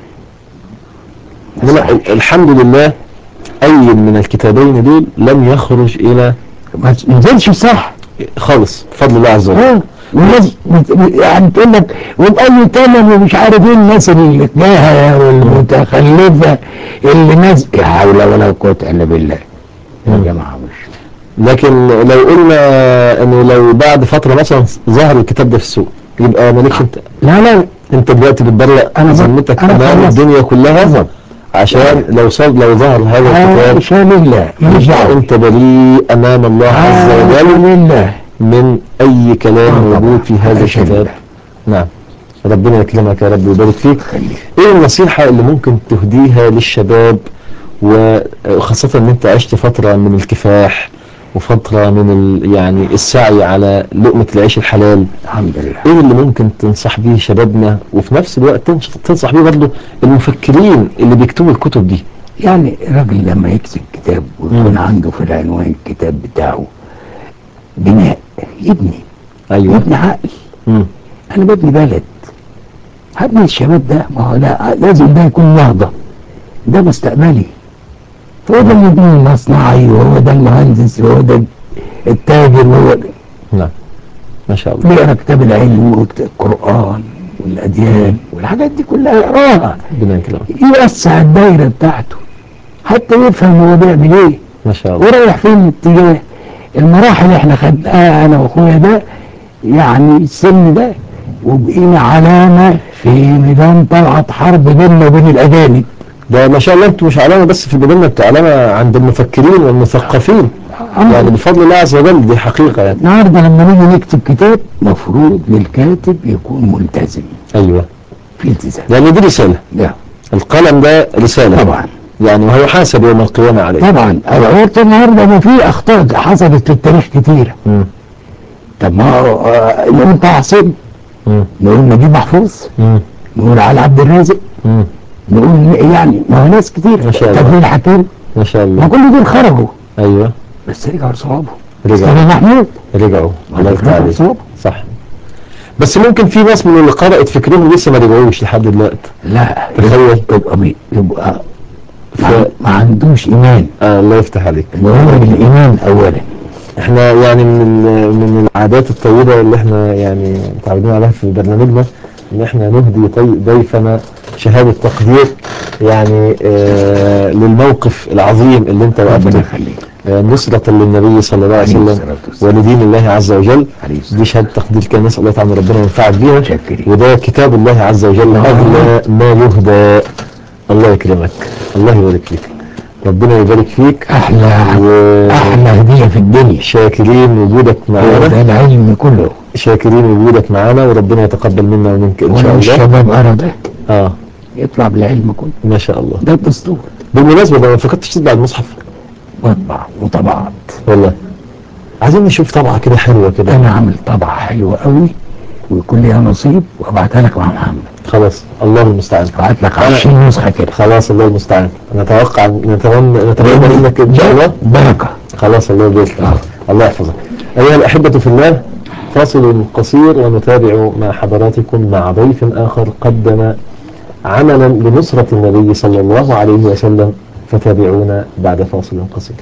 لا ال- الحمد لله اي من الكتابين دول لم يخرج الى ما نزلش صح خالص بفضل الله عز وجل اه والناس بت- يعني تقول لك وبأي كلام ومش عارف ايه الناس اللي تلاقيها والمتخلفه اللي ناس لا حول ولا قوه الا بالله يا مم. جماعه مش لكن لو قلنا انه لو بعد فترة مثلا ظهر الكتاب ده في السوق يبقى مالكش انت لا لا انت دلوقتي بتبرق أنا ب- ذمتك أنا امام خلاص. الدنيا كلها بالظبط. عشان لو صار لو ظهر هذا آه، الكتاب شان الله مش يبقى دعوه انت بريء امام الله عز آه، وجل شان الله من اي كلام آه، طبعا. موجود في هذا شان الكتاب الله. نعم ربنا يكرمك يا رب ويبارك فيك خليك. ايه النصيحة اللي ممكن تهديها للشباب وخاصة ان انت عشت فترة من الكفاح وفترة من ال يعني السعي على لقمة العيش الحلال الحمد لله ايه اللي ممكن تنصح بيه شبابنا وفي نفس الوقت تنص- تنصح بيه برضه المفكرين اللي بيكتبوا الكتب دي يعني الراجل لما يكتب كتاب ويكون مم. عنده في العنوان الكتاب بتاعه بناء يبني ايوه يبني عقل مم. انا ببني بلد هبني الشباب ده ما هو لا لازم ده يكون نهضة ده مستقبلي هو ده المدير المصنعي وهو ده المهندس وهو ده التاجر وهو ده نعم ما شاء الله بيقرا كتاب العلم والقرآن والأديان والحاجات دي كلها يقراها ربنا يكرمك يوسع الدايرة بتاعته حتى يفهم هو بيعمل ايه ما شاء الله ورايح فين الاتجاه المراحل اللي احنا خدناها انا واخويا ده يعني السن ده وبقينا علامة في ميدان طلعت حرب بيننا وبين الأجانب ده ما شاء الله انتوا مش علامة بس في البلد انتوا علامة عند المفكرين والمثقفين يعني بفضل الله عز وجل دي حقيقة يعني النهارده لما نيجي نكتب كتاب مفروض للكاتب يكون ملتزم ايوه في التزام يعني دي رسالة ده القلم ده رسالة طبعا يعني وهو حاسب يوم القيامة عليه طبعا قلت النهارده ما في اخطاء حصلت في التاريخ كتيره مم. طب ما هو آه، نقول طه حسين مم. نقول نجيب محفوظ مم. نقول علي عبد الرازق مم. نقول يعني ما هو ناس كتير ما شاء الله. طب مين الحكيم ما شاء ما الله كل دول خرجوا ايوه بس رجعوا لصوابه رجعوا مصطفى محمود رجعوا الله يفتح رجعوا عليك لصوابه صح بس ممكن في ناس من اللي قرأت فكرهم لسه ما رجعوش لحد دلوقتي لا تخيل. يبقى بي- يبقى ما, ما عندوش ايمان آه الله يفتح عليك مهم الايمان اولا احنا يعني من ال- من العادات الطيبة اللي احنا يعني متعودين عليها في برنامجنا ان احنا نهدي طي- ضيفنا شهادة تقدير يعني آه للموقف العظيم اللي انت ربنا وقفته يخليك آه نصرة للنبي صلى الله عليه عليه وسلم الصلاة والسلام. ولدين الله عز وجل عليه الصلاة دي شهادة تقدير كان نسأل الله تعالى ان ربنا ينفعك بيها متشكرين. وده كتاب الله عز وجل آه. أغلى ما يهدى الله يكرمك الله يبارك فيك ربنا يبارك فيك احلى و- احلى هديه في الدنيا شاكرين وجودك هو معانا ده العلم كله شاكرين وجودك معانا وربنا يتقبل منا ومنك ان شاء ولو الله الشباب ارى ده اه يطلع بالعلم كله ما شاء الله ده الدستور بالمناسبة ده ما فكرتش تطبع المصحف واطبع وطبعت والله عايزين نشوف طبعة كده حلوة كده انا عامل طبعه حلوه قوي ويكون ليها نصيب وابعتها لك مع محمد خلاص الله المستعان ابعت لك أنا- 20 نسخه كده خلاص الله المستعان نتوقع نتمنى نتمنى منك ان شاء الله بركه خلاص الله يبارك آه. الله يحفظك أيها الأحبة في الله فاصل قصير ونتابع مع حضراتكم مع ضيف آخر قدم عملا لنصرة النبي صلى الله عليه وسلم فتابعونا بعد فاصل قصير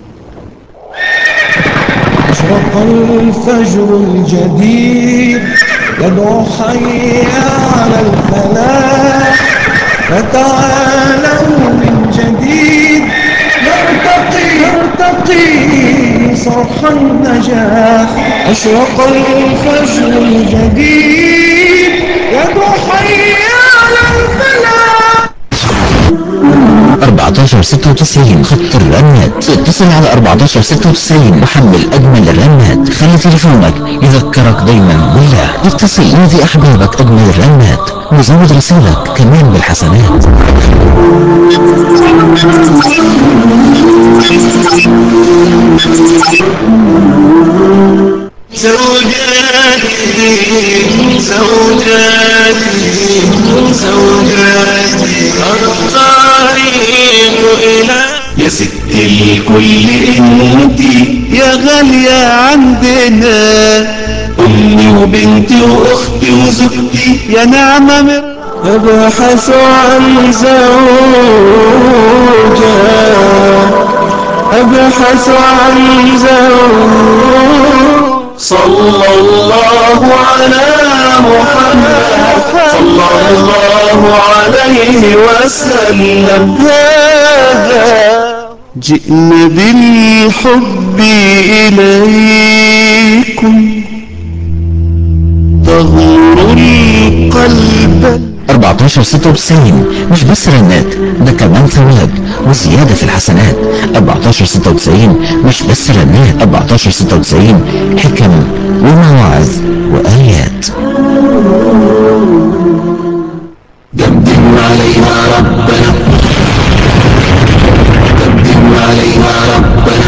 أشرق الفجر الجديد يدعو حي على الفلاح فتعالوا من جديد نرتقي نرتقي صرح النجاح أشرق الفجر الجديد يدعو حي على الفلاح 14 96 خط الرنات اتصل على 14 96 وحمل أجمل الرنات خلي تليفونك يذكرك دايما بالله اتصل نادي أحبابك أجمل الرنات وزود رسيلك كمان بالحسنات زوجاتي زوجاتي زوجاتي الطريق إلى يا ست الكل انتي يا غالية عندنا أمي وبنتي وأختي وزوجتي يا نعمة من أبحث عن زوجة أبحث عن زوج صلى الله على محمد صلى الله عليه وسلم هذا جئنا بالحب إليكم تغمر القلب 14 96 مش بس رنات ده كمان ثواب وزيادة في الحسنات 14 96 مش بس رنات 14 96 حكم ومواعظ وآيات دمدم عليها ربنا دمدم عليها ربنا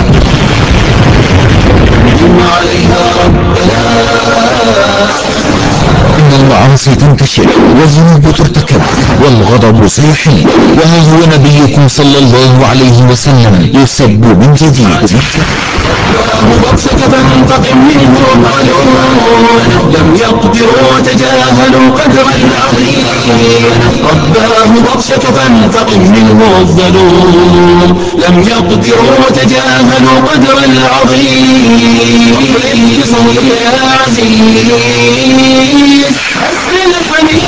دمدم عليها ربنا إن المعاصي تنتشر والذنوب ترتكب والغضب سيحل وها هو نبيكم صلى الله عليه وسلم يسب من جديد بطشة تنتقم منهم معلوم لم يقدروا تجاهلوا قدر العظيم رباه بطشة تنتقم منه الظلوم لم يقدروا تجاهلوا قدر العظيم صوت يا عزيز حسن الحنين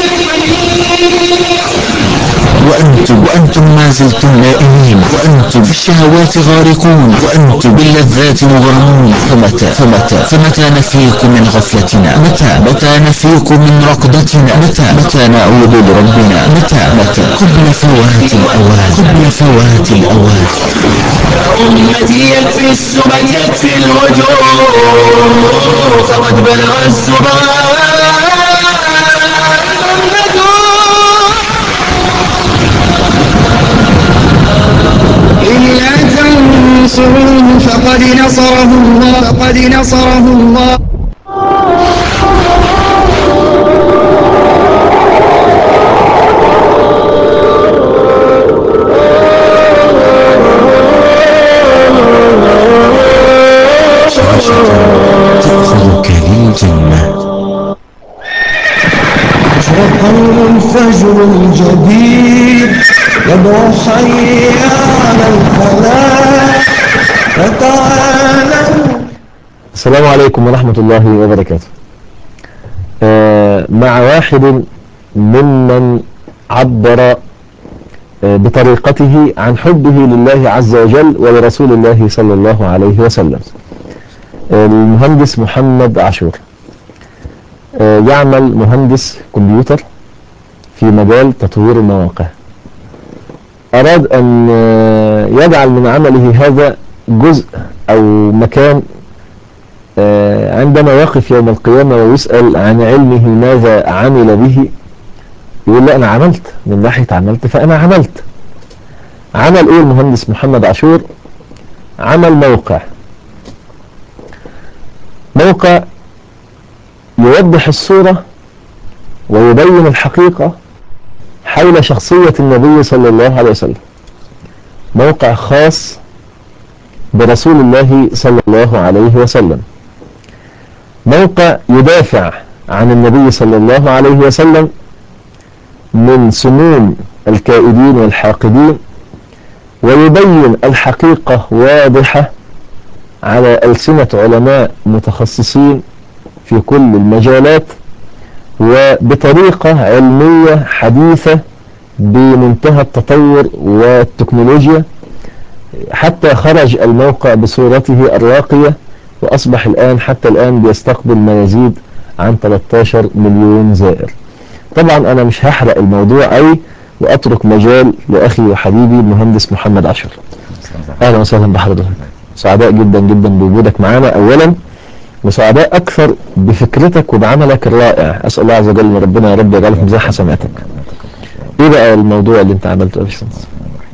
وأنتم وأنتم ما زلتم نائمين وأنتم في الشهوات غارقون وأنتم باللذات مغرمون فمتى فمتى فمتى نفيق من غفلتنا متى متى نفيق من رقدتنا متى متى نعود لربنا متى متى قبل فوات الأوان قبل فوات الأوان أمتي يكفي السبل يكفي الوجوه فقد بلغ إلا تنصروه فقد نصره الله فقد نصره الله تأخذك للجنة أشرق الفجر الجديد يدعو حي على الفلاح فتعالوا السلام عليكم ورحمة الله وبركاته آه، مع واحد ممن عبر آه، بطريقته عن حبه لله عز وجل ولرسول الله صلى الله عليه وسلم آه، المهندس محمد عاشور آه، يعمل مهندس كمبيوتر في مجال تطوير المواقع أراد أن آه، يجعل من عمله هذا جزء أو مكان آه، عندما يقف يوم القيامة ويسأل عن علمه ماذا عمل به يقول لا أنا عملت من ناحية عملت فأنا عملت عمل إيه المهندس محمد عاشور عمل موقع موقع يوضح الصورة ويبين الحقيقة حول شخصية النبي صلى الله عليه وسلم موقع خاص برسول الله صلى الله عليه وسلم موقع يدافع عن النبي صلى الله عليه وسلم من سموم الكائدين والحاقدين ويبين الحقيقة واضحة على ألسنة علماء متخصصين في كل المجالات وبطريقة علمية حديثة بمنتهى التطور والتكنولوجيا حتى خرج الموقع بصورته الراقية وأصبح الآن حتى الآن بيستقبل ما يزيد عن 13 مليون زائر طبعا أنا مش هحرق الموضوع أوي وأترك مجال لأخي وحبيبي المهندس محمد عشر أهلا وسهلا بحضرتك سعداء جدا جدا بوجودك معنا أولا وسعداء أكثر بفكرتك وبعملك الرائع أسأل الله عز وجل أن ربنا يا رب يجعله في ميزان حسناتك إيه بقى الموضوع اللي أنت عملته يا باشمهندس؟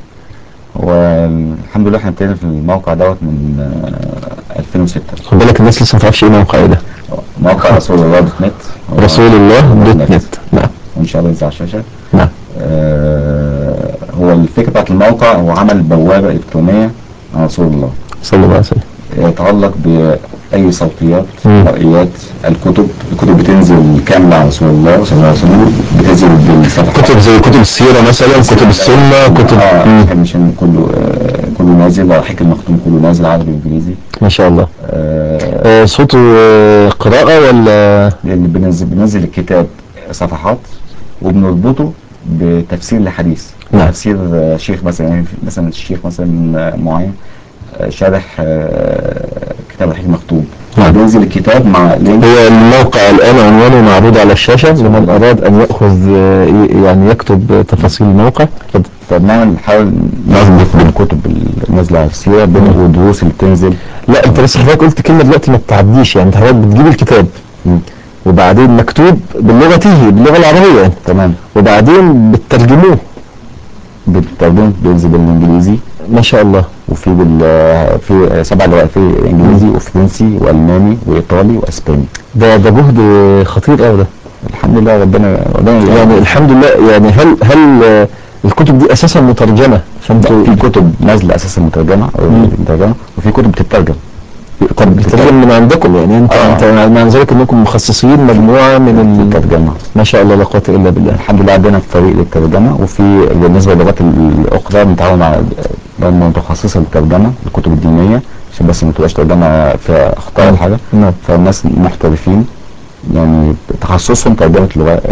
والحمد لله احنا ابتدينا في الموقع دوت من آه، 2006 خد بالك الناس لسه ما تعرفش إيه موقع إيه ده موقع رسول الله دوت نت هو رسول الله دوت نت نعم وان شاء الله ينزل على الشاشه نعم آه، هو الفكره بتاعت الموقع هو عمل بوابه الكترونيه عن رسول الله صلى الله عليه وسلم يتعلق باي صوتيات مم. رأيات الكتب الكتب بتنزل كامله عن رسول الله صلى الله عليه وسلم بتنزل بالصفحات كتب زي كتب السيرة مثلا كتب السنة كتب اه مم. احنا مش كله آه، كله نازل حكي المختوم كله نازل عربي انجليزي ما شاء الله آه، آه، صوته آه، قراءة ولا اللي بننزل بننزل الكتاب صفحات وبنربطه بتفسير لحديث نعم. تفسير آه، شيخ مثلا يعني في- مثلا الشيخ مثلا آه، معين آه، شارح آه، كتاب الحكيم مكتوب نعم. بينزل الكتاب مع لينك هو الموقع الآن عنوانه معروض على الشاشة لمن أراد أن يأخذ آه، ي- يعني يكتب تفاصيل الموقع اتفضل. فبنعمل نحاول نربط بين الكتب النازله على السيره بين والدروس اللي بتنزل لا أنت بس حضرتك قلت كلمة دلوقتي ما تعديش يعني أنت حضرتك بتجيب الكتاب وبعدين مكتوب بلغته باللغة العربية يعني تمام وبعدين بتترجموه بالترجمه بينزل بالانجليزي ما شاء الله وفي بال في سبع لغات في انجليزي وفرنسي والماني وايطالي واسباني ده ده جهد خطير قوي ده الحمد لله ربنا ربنا يعني الحمد لله يعني هل هل آه، الكتب دي اساسا مترجمه فانتوا في كتب نازله اساسا مترجمه أو مترجمه وفي كتب بتترجم طب بتترجم من عندكم يعني انت آه. انت مع ذلك انكم مخصصين مجموعه من ال... الترجمه ما شاء الله لا قوه الا بالله الحمد لله عندنا فريق للترجمه وفي بالنسبه للغات الاخرى بنتعاون مع لأن متخصصه للترجمه الكتب الدينيه عشان بس ما تبقاش ترجمه في اخطاء ولا حاجه نعم فالناس محترفين يعني تخصصهم ترجمه لغات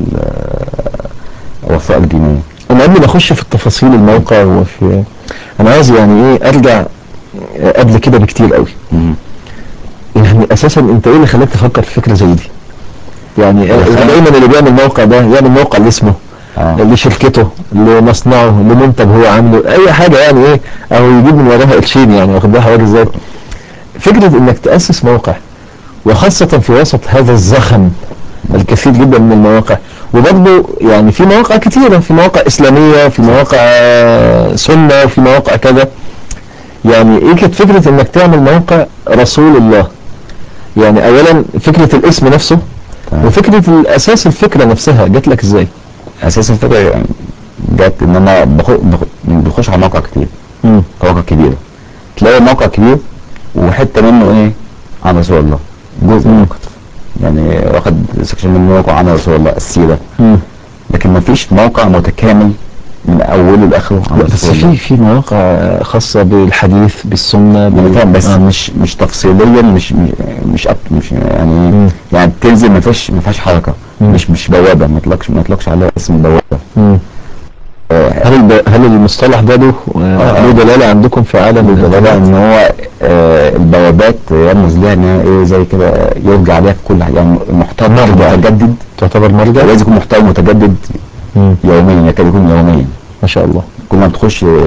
الوثائق الدينيه انا قبل ما اخش في التفاصيل الموقع وفي انا عايز يعني ايه ارجع آه، قبل كده بكتير قوي يعني اساسا انت ايه اللي خلاك تفكر في فكره زي دي يعني آه، دايما اللي بيعمل موقع ده يعمل موقع لاسمه اه لشركته لمصنعه لمنتج هو عامله اي حاجه يعني ايه او يجيب من وراها قرشين يعني واخد بالها حضرتك ازاي فكره انك تاسس موقع وخاصه في وسط هذا الزخم الكثير جدا من المواقع وبرضه يعني في مواقع كثيره في مواقع اسلاميه في مواقع آه، سنه في مواقع كذا يعني ايه كانت فكره انك تعمل موقع رسول الله يعني اولا فكره الاسم نفسه تمام. وفكره الاساس الفكره نفسها جات لك ازاي؟ اساس الفكره يعني جت ان انا بخ- بخ- بخش على مواقع كتير مم. مواقع كبيره تلاقي موقع كبير وحته منه ايه عن رسول الله جزء مم. فقط يعني واخد سكشن من موقع عن رسول الله السيرة مم. لكن ما فيش موقع متكامل من اوله لاخره عن لا، بس رسول الله في في مواقع خاصة بالحديث بالسنة انا بال- فاهم بس آه. مش مش تفصيليا مش مش أب مش يعني مم. يعني تنزل ما فيش ما فيهاش حركه مم. مش مش بوابه ما يطلقش ما يطلقش عليها اسم بوابه مم. آه، هل الب... هل المصطلح ده له آه، آه. له دلالة عندكم في عالم الدلالة الانترنت؟ ان هو آه، البوابات يرمز لها ان هي ايه زي كده يرجع عليها في كل حاجه يعني محتوى مرجع. متجدد تعتبر مرجع؟ لازم يكون محتوى متجدد مم. يوميا يكاد يكون يوميا ما شاء الله كل ما تخش آه،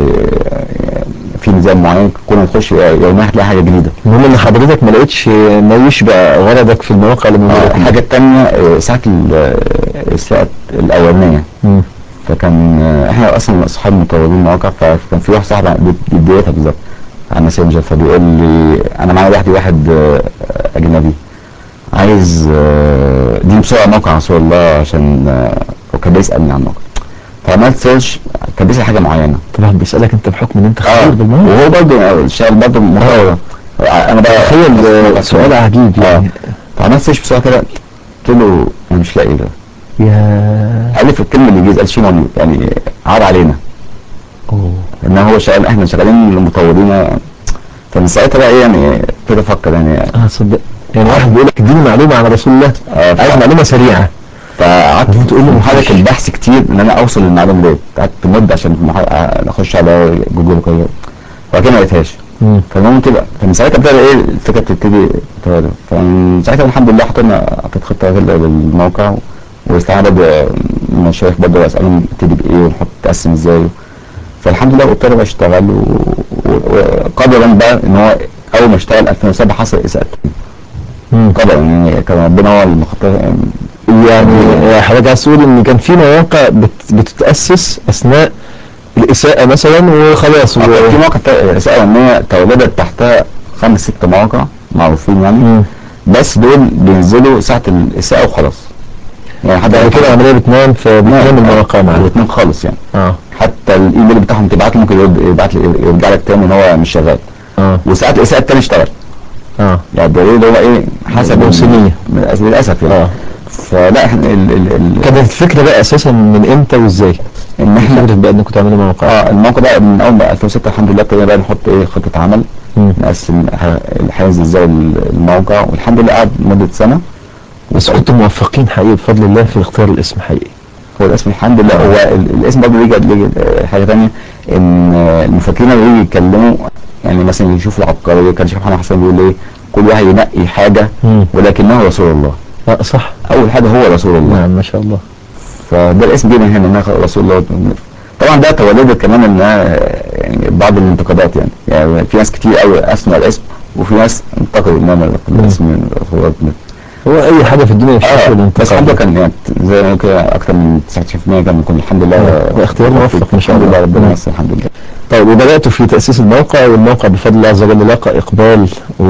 في نظام معين كل ما تخش يوميا هتلاقي حاجه جديده المهم ان حضرتك ما لقيتش ما يشبع غرضك في المواقع اللي موجودة آه، فيها. الحاجه الثانيه آه، ساعه ال- آه، الساعه الاولانيه مم. فكان آه، احنا اصلا اصحاب مطورين مواقع فكان في واحد صاحبي بي- بدايتها بالظبط على ماسنجر فبيقول لي انا معايا واحد واحد آه، اجنبي عايز آه، دي بسرعه موقع رسول الله عشان آه، وكان بيسالني عن الموقع فعملت سيرش كان بيسال حاجه معينه طبعا بيسألك انت بحكم ان انت اه خبير بالموضوع وهو برضه اشتغل برضه مطور انا بقى تخيل آه، سؤال عجيب اه يعني فعملت سيرش بسرعه كده قلت له انا مش لاقي ده يا الف الكلمه اللي جيز قال شيء مليون يعني عار علينا أوه. ان هو شغال احنا شغالين مطورين فمن ساعتها بقى ايه يعني ابتدي افكر يعني اه صدق يعني واحد بيقول لك اديني معلومة عن رسول الله آه، ف- عايز معلومة سريعة فقعدت تقول له محرك مفيش. البحث كتير ان انا اوصل للمعلومه ديت قعدت مده عشان المح- اخش على جوجل كده وبعد كده ما لقيتهاش مم. فالمهم كده فمن ساعتها ابتدى ايه الفكره بتبتدي تتولد فمن ساعتها الحمد لله حطينا حطيت خطه لل- للموقع واستعانة برضه من الشيخ برضه اسالهم ابتدي بايه ونحط تقسم ازاي فالحمد لله ابتدى اشتغل و- و- وقدرا بقى ان هو اول ما اشتغل 2007 حصل اساءة مم. قدرا يعني كان ربنا هو اللي مخطط يعني حضرتك عايز تقول ان كان في مواقع بت... بتتأسس اثناء الاساءة مثلا وخلاص و... آه، في مواقع تا- اساءة علمية تولدت تحتها خمس ست مواقع معروفين يعني مم. بس دول بينزلوا ساعة الإساءة وخلاص يعني حتى بعد كده العملية بتنام فبتنام المواقع معاك الاثنين خالص يعني اه حتى الايميل بتاعهم تبعت له ممكن يرد- يبعت لي يرجع لك تاني ان هو مش شغال اه وساعات الاساءة التاني اشتغل اه يعني ده ايه اللي هو ايه حسب موسمية. ال- للاسف يعني اه فلا احنا ال ال ال كانت الفكرة بقى اساسا من امتى وازاي؟ ان احنا فكرة بقى انكم تعملوا مواقع اه الموقع ده من اول ما 2006 الحمد لله ابتدينا بقى نحط ايه خطه عمل مم. نقسم ه- الحيز ازاي الموقع والحمد لله قعد مده سنه بس كنتم موفقين حقيقي بفضل الله في اختيار الاسم حقيقي هو الاسم الحمد لله هو ال- الاسم برضه بيجي بيجي آه، حاجه ثانيه ان آه، المفكرين اللي بيجي يتكلموا يعني مثلا يشوفوا العبقريه كان شيخ محمد حسن بيقول ايه كل واحد ينقي حاجه مم. ولكنه رسول الله اه صح اول حاجه هو رسول الله نعم ما شاء الله فده الاسم جه من هنا انها رسول الله طبعا ده تولدت كمان انها يعني بعض الانتقادات يعني يعني في ناس كتير قوي اسمع الاسم وفي ناس انتقدوا ان انا الاسم رسول الله هو اي حاجة في الدنيا مش اه شكل بس الحمد لله الانتقاد كان يعني زي ما كده اكتر من 99% كان بيكون الحمد لله آه، ده اختيار موفق ما شاء الحمد الله. لله ربنا مم. ييسر الحمد لله طيب وبدأتوا في تأسيس الموقع والموقع بفضل الله عز وجل لقى إقبال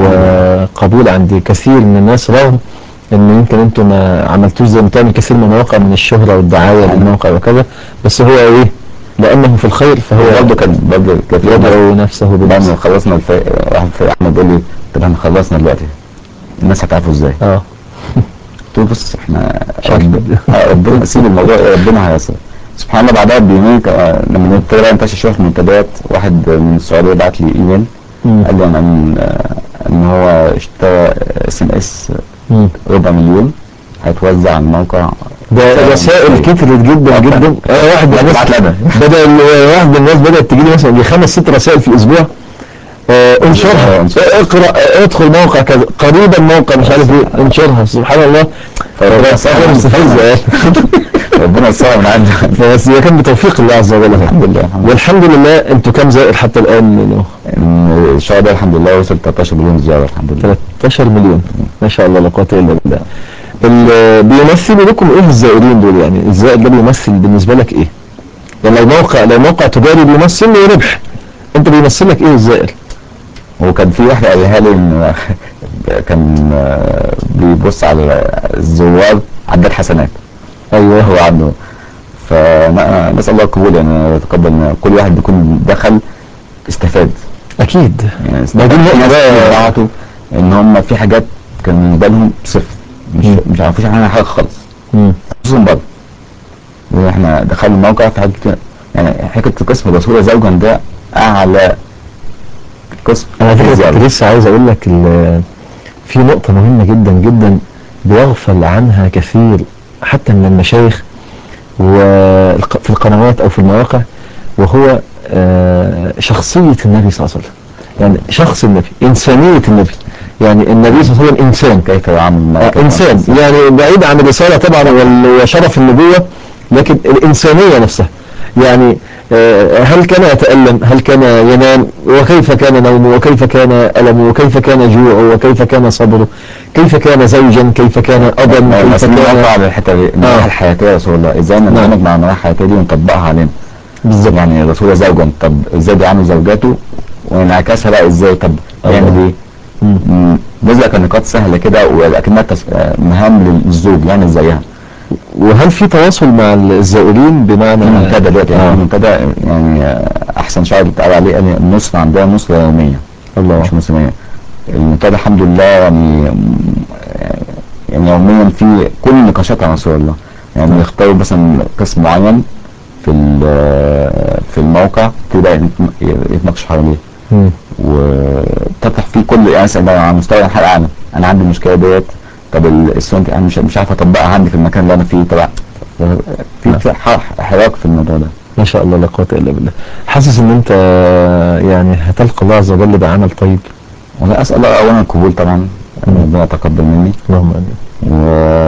وقبول عند كثير من الناس رغم ان يمكن انتم ما عملتوش زي ما تعمل كثير من المواقع من الشهرة والدعاية للموقع وكذا بس هو ايه لأنه في الخير فهو هو برضه كان برضه كان في يدعو نفسه بعد ما بنفسه خلصنا الف... واحد في احمد بيقول لي طب احنا خلصنا دلوقتي الناس هتعرفوا ازاي؟ اه قلت له بص احنا شكل. رب- آه، ربنا سيب الموضوع ربنا هيسر سبحان الله بعدها بيومين ك- لما ابتدى بقى ينتشر شويه في المنتديات واحد من السعوديه بعت لي ايميل مم. قال لي انا ان آه، ان هو اشترى اس ام اس مم. ربع مليون هيتوزع على الموقع ده رسائل كترت جدا جدا اه واحد من الناس بعت لي انا بدأ ال- واحد من الناس بدأت تجي لي مثلا دي خمس ست رسائل في الأسبوع آه، انشرها آه، انشرها. آه، اقرأ آه، ادخل موقع كذا قريبا موقع مش عارف ايه انشرها سبحان الله فربنا يسرها مستفزة يعني. ربنا يسرها من عنده بس هي كان بتوفيق الله عز وجل الحمد لله الحمد لله والحمد لله انتوا كام زائر حتى الآن منه؟ إن الشهر ده الحمد لله وصل 13 مليون زياره الحمد لله 13 مليون ما شاء الله لا قوة إلا بالله ال- بيمثلوا لكم ايه الزائرين دول يعني الزائر ده بيمثل بالنسبة لك ايه؟ يعني لو موقع لو موقع تجاري بيمثل له ربح انت بيمثل لك ايه الزائر؟ وكان في واحد قالها لي ان كان آه، بيبص على الزوار عداد حسنات ايوه هو عنده فنسال الله القبول يعني يتقبل إن كل واحد بيكون دخل استفاد اكيد يعني ما دي النقطة في ناس بقى. بعتوا ان هم في حاجات كان بالنسبه لهم صفر مش مش عارفوش عنها حاجه خالص مم. خصوصا بره واحنا دخلنا الموقع في حاجات كتير يعني حكايه قسم الرسول زوجا ده اعلى قسم انا في فكرة الزيارة. كنت لسه عايز اقول لك ال- في نقطة مهمة جدا جدا بيغفل عنها كثير حتى من المشايخ وفي القنوات او في المواقع وهو آه، شخصية النبي صلى الله عليه وسلم يعني شخص النبي انسانية النبي يعني النبي صلى الله عليه وسلم انسان كيف يعامل مع آه، انسان يعني بعيد عن الرسالة طبعا وال- وشرف النبوة لكن الانسانية نفسها يعني آه، هل كان يتألم هل كان ينام وكيف كان نومه وكيف كان ألمه وكيف كان جوعه وكيف كان صبره كيف كان زوجا كيف كان أبا كيف بس نقطع كان على الحته دي المراحل الحياتيه يا رسول الله ازاي نتعامل مع المراحل الحياتيه دي ونطبقها علينا بالظبط يعني الرسول زوجا طب ازاي بيعامل زوجاته وانعكاسها بقى ازاي طب يعمل ايه؟ مم. مم، نزلك نقاط سهله كده ولكنها تس- آه، مهام للزوج يعمل زيها وهل في تواصل مع الزائرين بمعنى المنتدى دلوقتي يعني آه. المنتدى يعني آه، احسن شعر بيتقال عليه يعني النصرة عندها نصرة يومية الله مش موسمية المنتدى الحمد لله يعني يعني يوميا في كل النقاشات عن رسول الله يعني يختاروا مثلا قسم معين في ال- في الموقع كده يتناقشوا حواليه مم. وتفتح فيه كل يعني مثلا لو على مستوى الحلقة العالم انا عندي المشكله ديت طب ال- السنه دي انا مش مش عارف اطبقها عندي في المكان اللي انا فيه طب في ح- حراك في الموضوع ده ما شاء الله لا قوة إلا بالله حاسس إن أنت يعني هتلقى الله عز وجل بعمل طيب وانا اسال الله اولا القبول طبعا ان ربنا يتقبل مني اللهم آمين و...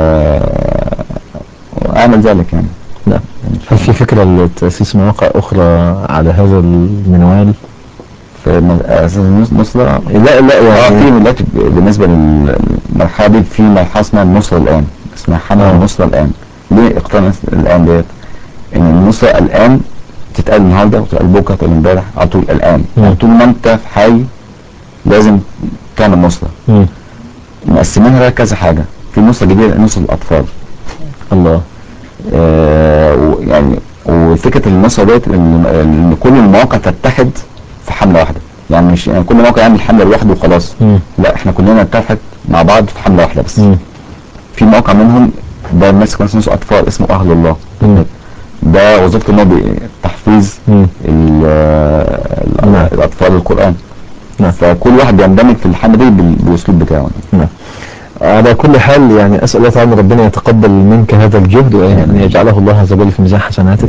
واعمل ذلك يعني نعم هل في فكرة لتأسيس مواقع أخرى على هذا المنوال؟ في م- اساس النص- النصرة لا لا اه في يعني دلوقتي بالنسبه للمرحله دي في مرحله اسمها النصره الان اسمها حمله آه. النصره الان ليه اقتنع الان ديت؟ ان النصره الان تتقال النهارده وتتقال بكره تتقال امبارح على طول الان مم. يعني طول ما انت في حي لازم تعمل نصره مم. مقسمينها بقى كذا حاجه في نصره جديده نصره الاطفال الله آه و- يعني وفكره النصره ديت ان إن كل المواقع تتحد في حمله واحده يعني مش يعني كل موقع يعمل حمله لوحده وخلاص مم. لا احنا كلنا نتحد مع بعض في حمله واحده بس مم. في موقع منهم ده ماسك مثلا اسمه اطفال اسمه اهل الله مم. ده وظيفته ان هو بي- تحفيظ مم. ال- ال- نعم. الاطفال القران نعم. فكل واحد بيندمج في الحمله دي بال- بالاسلوب بتاعه نعم على كل حال يعني أسأل الله تعالى ربنا يتقبل منك هذا الجهد وأن يجعله الله عز وجل في ميزان حسناتك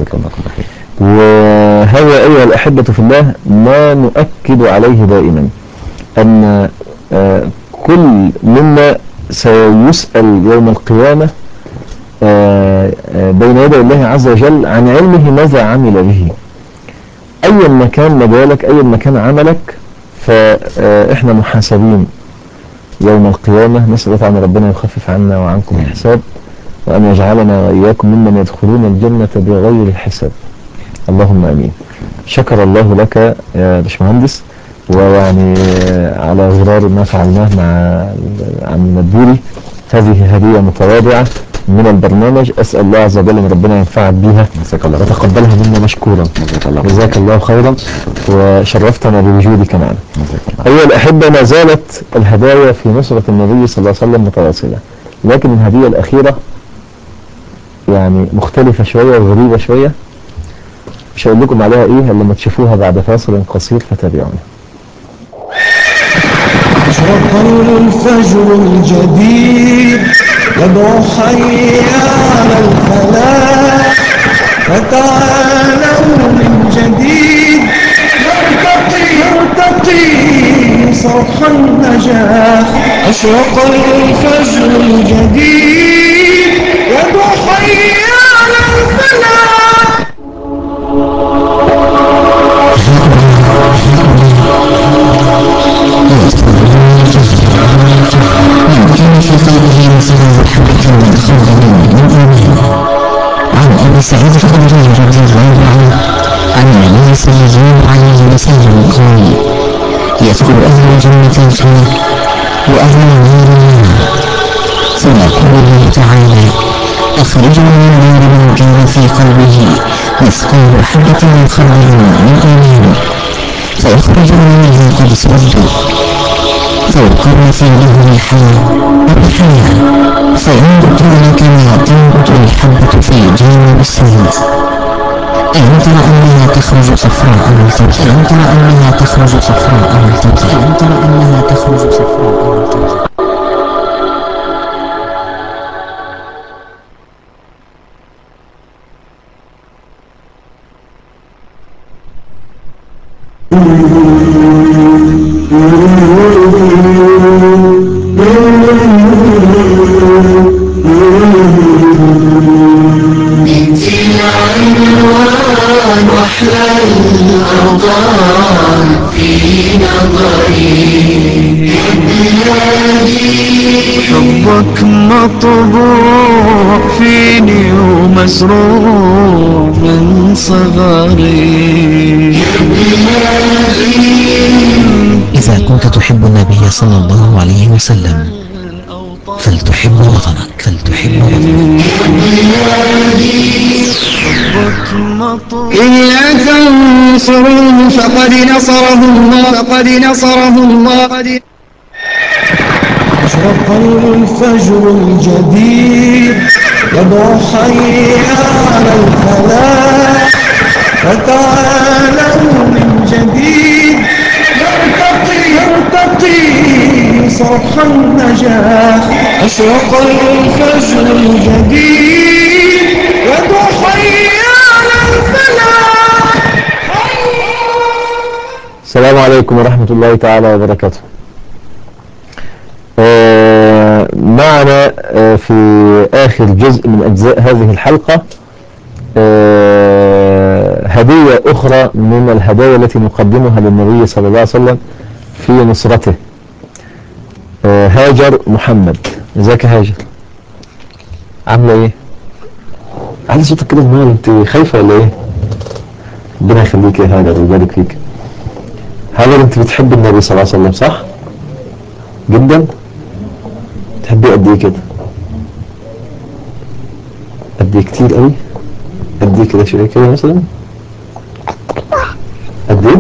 وهذا أيها الأحبة في الله ما نؤكد عليه دائما أن آه، كل منا سيسأل يوم القيامة آه، آه، بين يدي الله عز وجل عن علمه ماذا عمل به أي مكان مجالك أي مكان عملك فإحنا محاسبين يوم القيامة نسأل الله تعالى ربنا يخفف عنا وعنكم الحساب وأن يجعلنا وإياكم ممن يدخلون الجنة بغير حساب اللهم امين شكر الله لك يا باشمهندس ويعني على غرار ما فعلناه مع عم مدبولي هذه هدية متواضعة من البرنامج أسأل الله عز وجل أن ربنا ينفعك بها جزاك الله خير. وتقبلها منا مشكورا جزاك الله خير. جزاك الله خيرا وشرفتنا بوجودك معنا جزاك الله أيها الأحبة ما زالت الهدايا في نصرة النبي صلى الله عليه وسلم متواصلة لكن الهدية الأخيرة يعني مختلفة شوية وغريبة شوية مش هقول لكم عليها إيه إلا لما تشوفوها بعد فاصل قصير فتابعونا أشرق الفجر الجديد يدعو حي على الفلاح فتعالوا من جديد نرتقي نرتقي صرح النجاح أشرق الفجر الجديد يدعو حي على الفلاح من كان في قلبه مثقال حبة من خردل من إيمان عن أبي سعيد الخدري رضي الله عنه عن النبي صلى الله عليه وسلم قال يدخل أهل الجنة الجنة وأهل النار النار ثم يقول الله تعالى أخرجوا من النار من كان في قلبه مثقال حبة من خردل من إيمان فيخرجون منها قد اسودوا فيقر فعله الحياة وبحياة فينبت لك ما تنبت الحبة في جانب السماء ألم تر أنها تخرج صفراء ملتقية ألم تر أنها تخرج صفراء ملتقية ألم تر أنها تخرج صفراء ملتقية حبك مطبوع فيني ومزروع من صغري إذا كنت تحب النبي صلى الله عليه وسلم فلتحب وطنك فلتحب وطنك حبك مطبوع إلا تنصروه فقد نصره الله فقد نصره الله فقد أشرق الفجر الجديد يدعو حي على الفلاح فتعالوا من جديد يرتقي يرتقي صرح النجاح أشرق الفجر الجديد يدعو حي على الفلاح السلام عليكم ورحمة الله تعالى وبركاته آه، معنا آه، في آخر جزء من أجزاء هذه الحلقة آه، هدية أخرى من الهدايا التي نقدمها للنبي صلى الله عليه وسلم في نصرته آه، هاجر محمد ازيك يا هاجر عاملة ايه علي صوتك كده النهار انت خايفة ولا ايه ربنا يخليك يا هاجر ويبارك فيك هاجر انت بتحب النبي صلى الله عليه وسلم صح جدا تحبيه قد ايه كده قد ايه كتير قوي قد ايه كده شويه كده مثلا قد ايه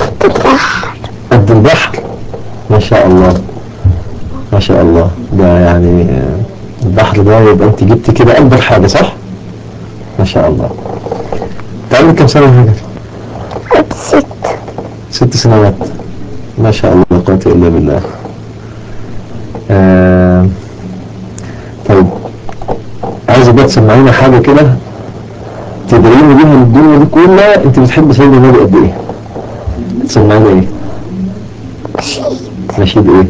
قد البحر ما شاء الله ما شاء الله ده يعني آه، البحر ده يبقى انت جبتي كده اكبر حاجه صح ما شاء الله انت عندك كام سنه يا هاجر ست ست سنوات ما شاء الله لا قوه الا بالله آه طيب عايزة بقى تسمعينا حاجة كده تدريني بيها الدنيا دي كلها انت بتحب سيدنا النبي قد ايه؟ تسمعينا ايه؟ نشيد ايه؟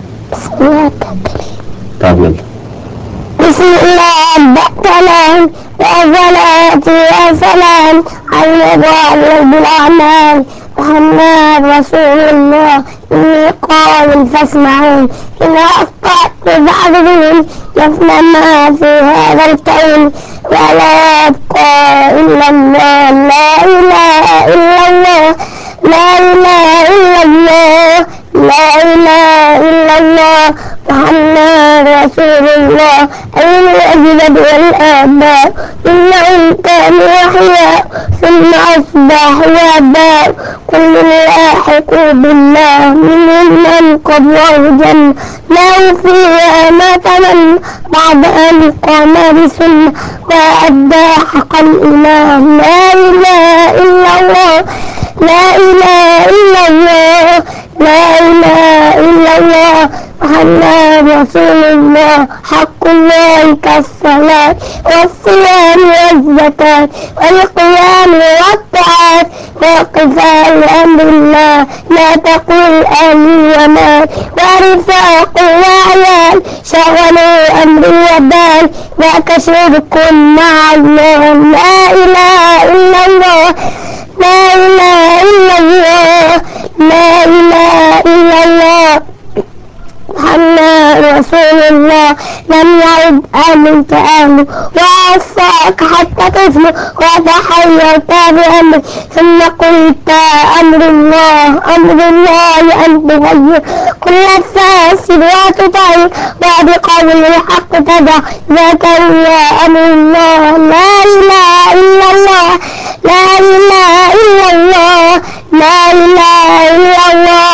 طب يلا بسم الله السلام والصلاة والسلام على مبارك بالأعمال محمد رسول الله إني قائل فاسمعون إن أخطأت بعضهم يفنى ما في هذا الكون ولا يبقى إلا الله لا إله إلا الله لا إله إلا الله لا إله إلا الله محمد رسول الله أين الأجداد والآباء إنهم كانوا أحياء ثم أصبحوا آباء كل لاحق بالله منهم من قبضه جنة له فيها مثلا بعد أن قام بسنة وأدى حق الإله لا إله إلا الله لا إله إلا الله لا إله إلا الله محمد رسول الله حق الله كالصلاة والصيام والزكاة والقيام والطاعات وقفاء أمر الله لا تقول أهلي ومال ورفاق وعيال شغلوا أمري وبال ذاك شرك مع الله لا إله إلا الله لا إله إلا الله لا إله إلا الله محمد رسول الله لم يعد أهل كأهله وعصاك حتى تسمع وتحيرت بأمر ثم قلت أمر الله أمر الله أن تغير كل الفاسد وتطير وبقول الحق تدع ذاك هو أمر الله لا إله إلا الله لا إله إلا الله لا إله إلا الله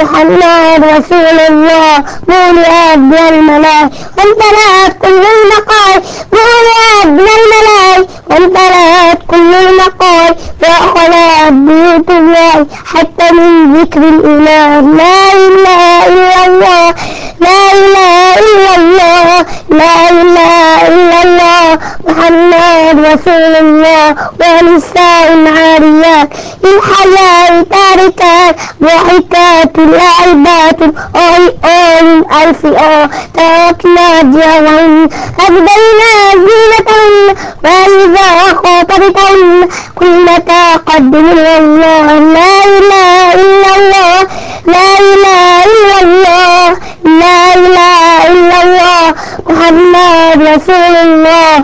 محمد رسول الله مولى ابن الملاك وامتلأت كل المقال مولى ابن الملاك وامتلأت كل المقال وأخذت بيوت الله حتى من ذكر الإله لا إله إلا الله لا إله إلا الله لا إله إلا الله محمد رسول الله ونساء عاريات للحياة تاركات ضحكات لاعبات أي أي ألف أو تركنا جوعا أبدينا زينتهن وإذا خاطبتهن كل تقدم الله لا إله إلا الله لا إله إلا الله لا إله إلا الله محمد رسول الله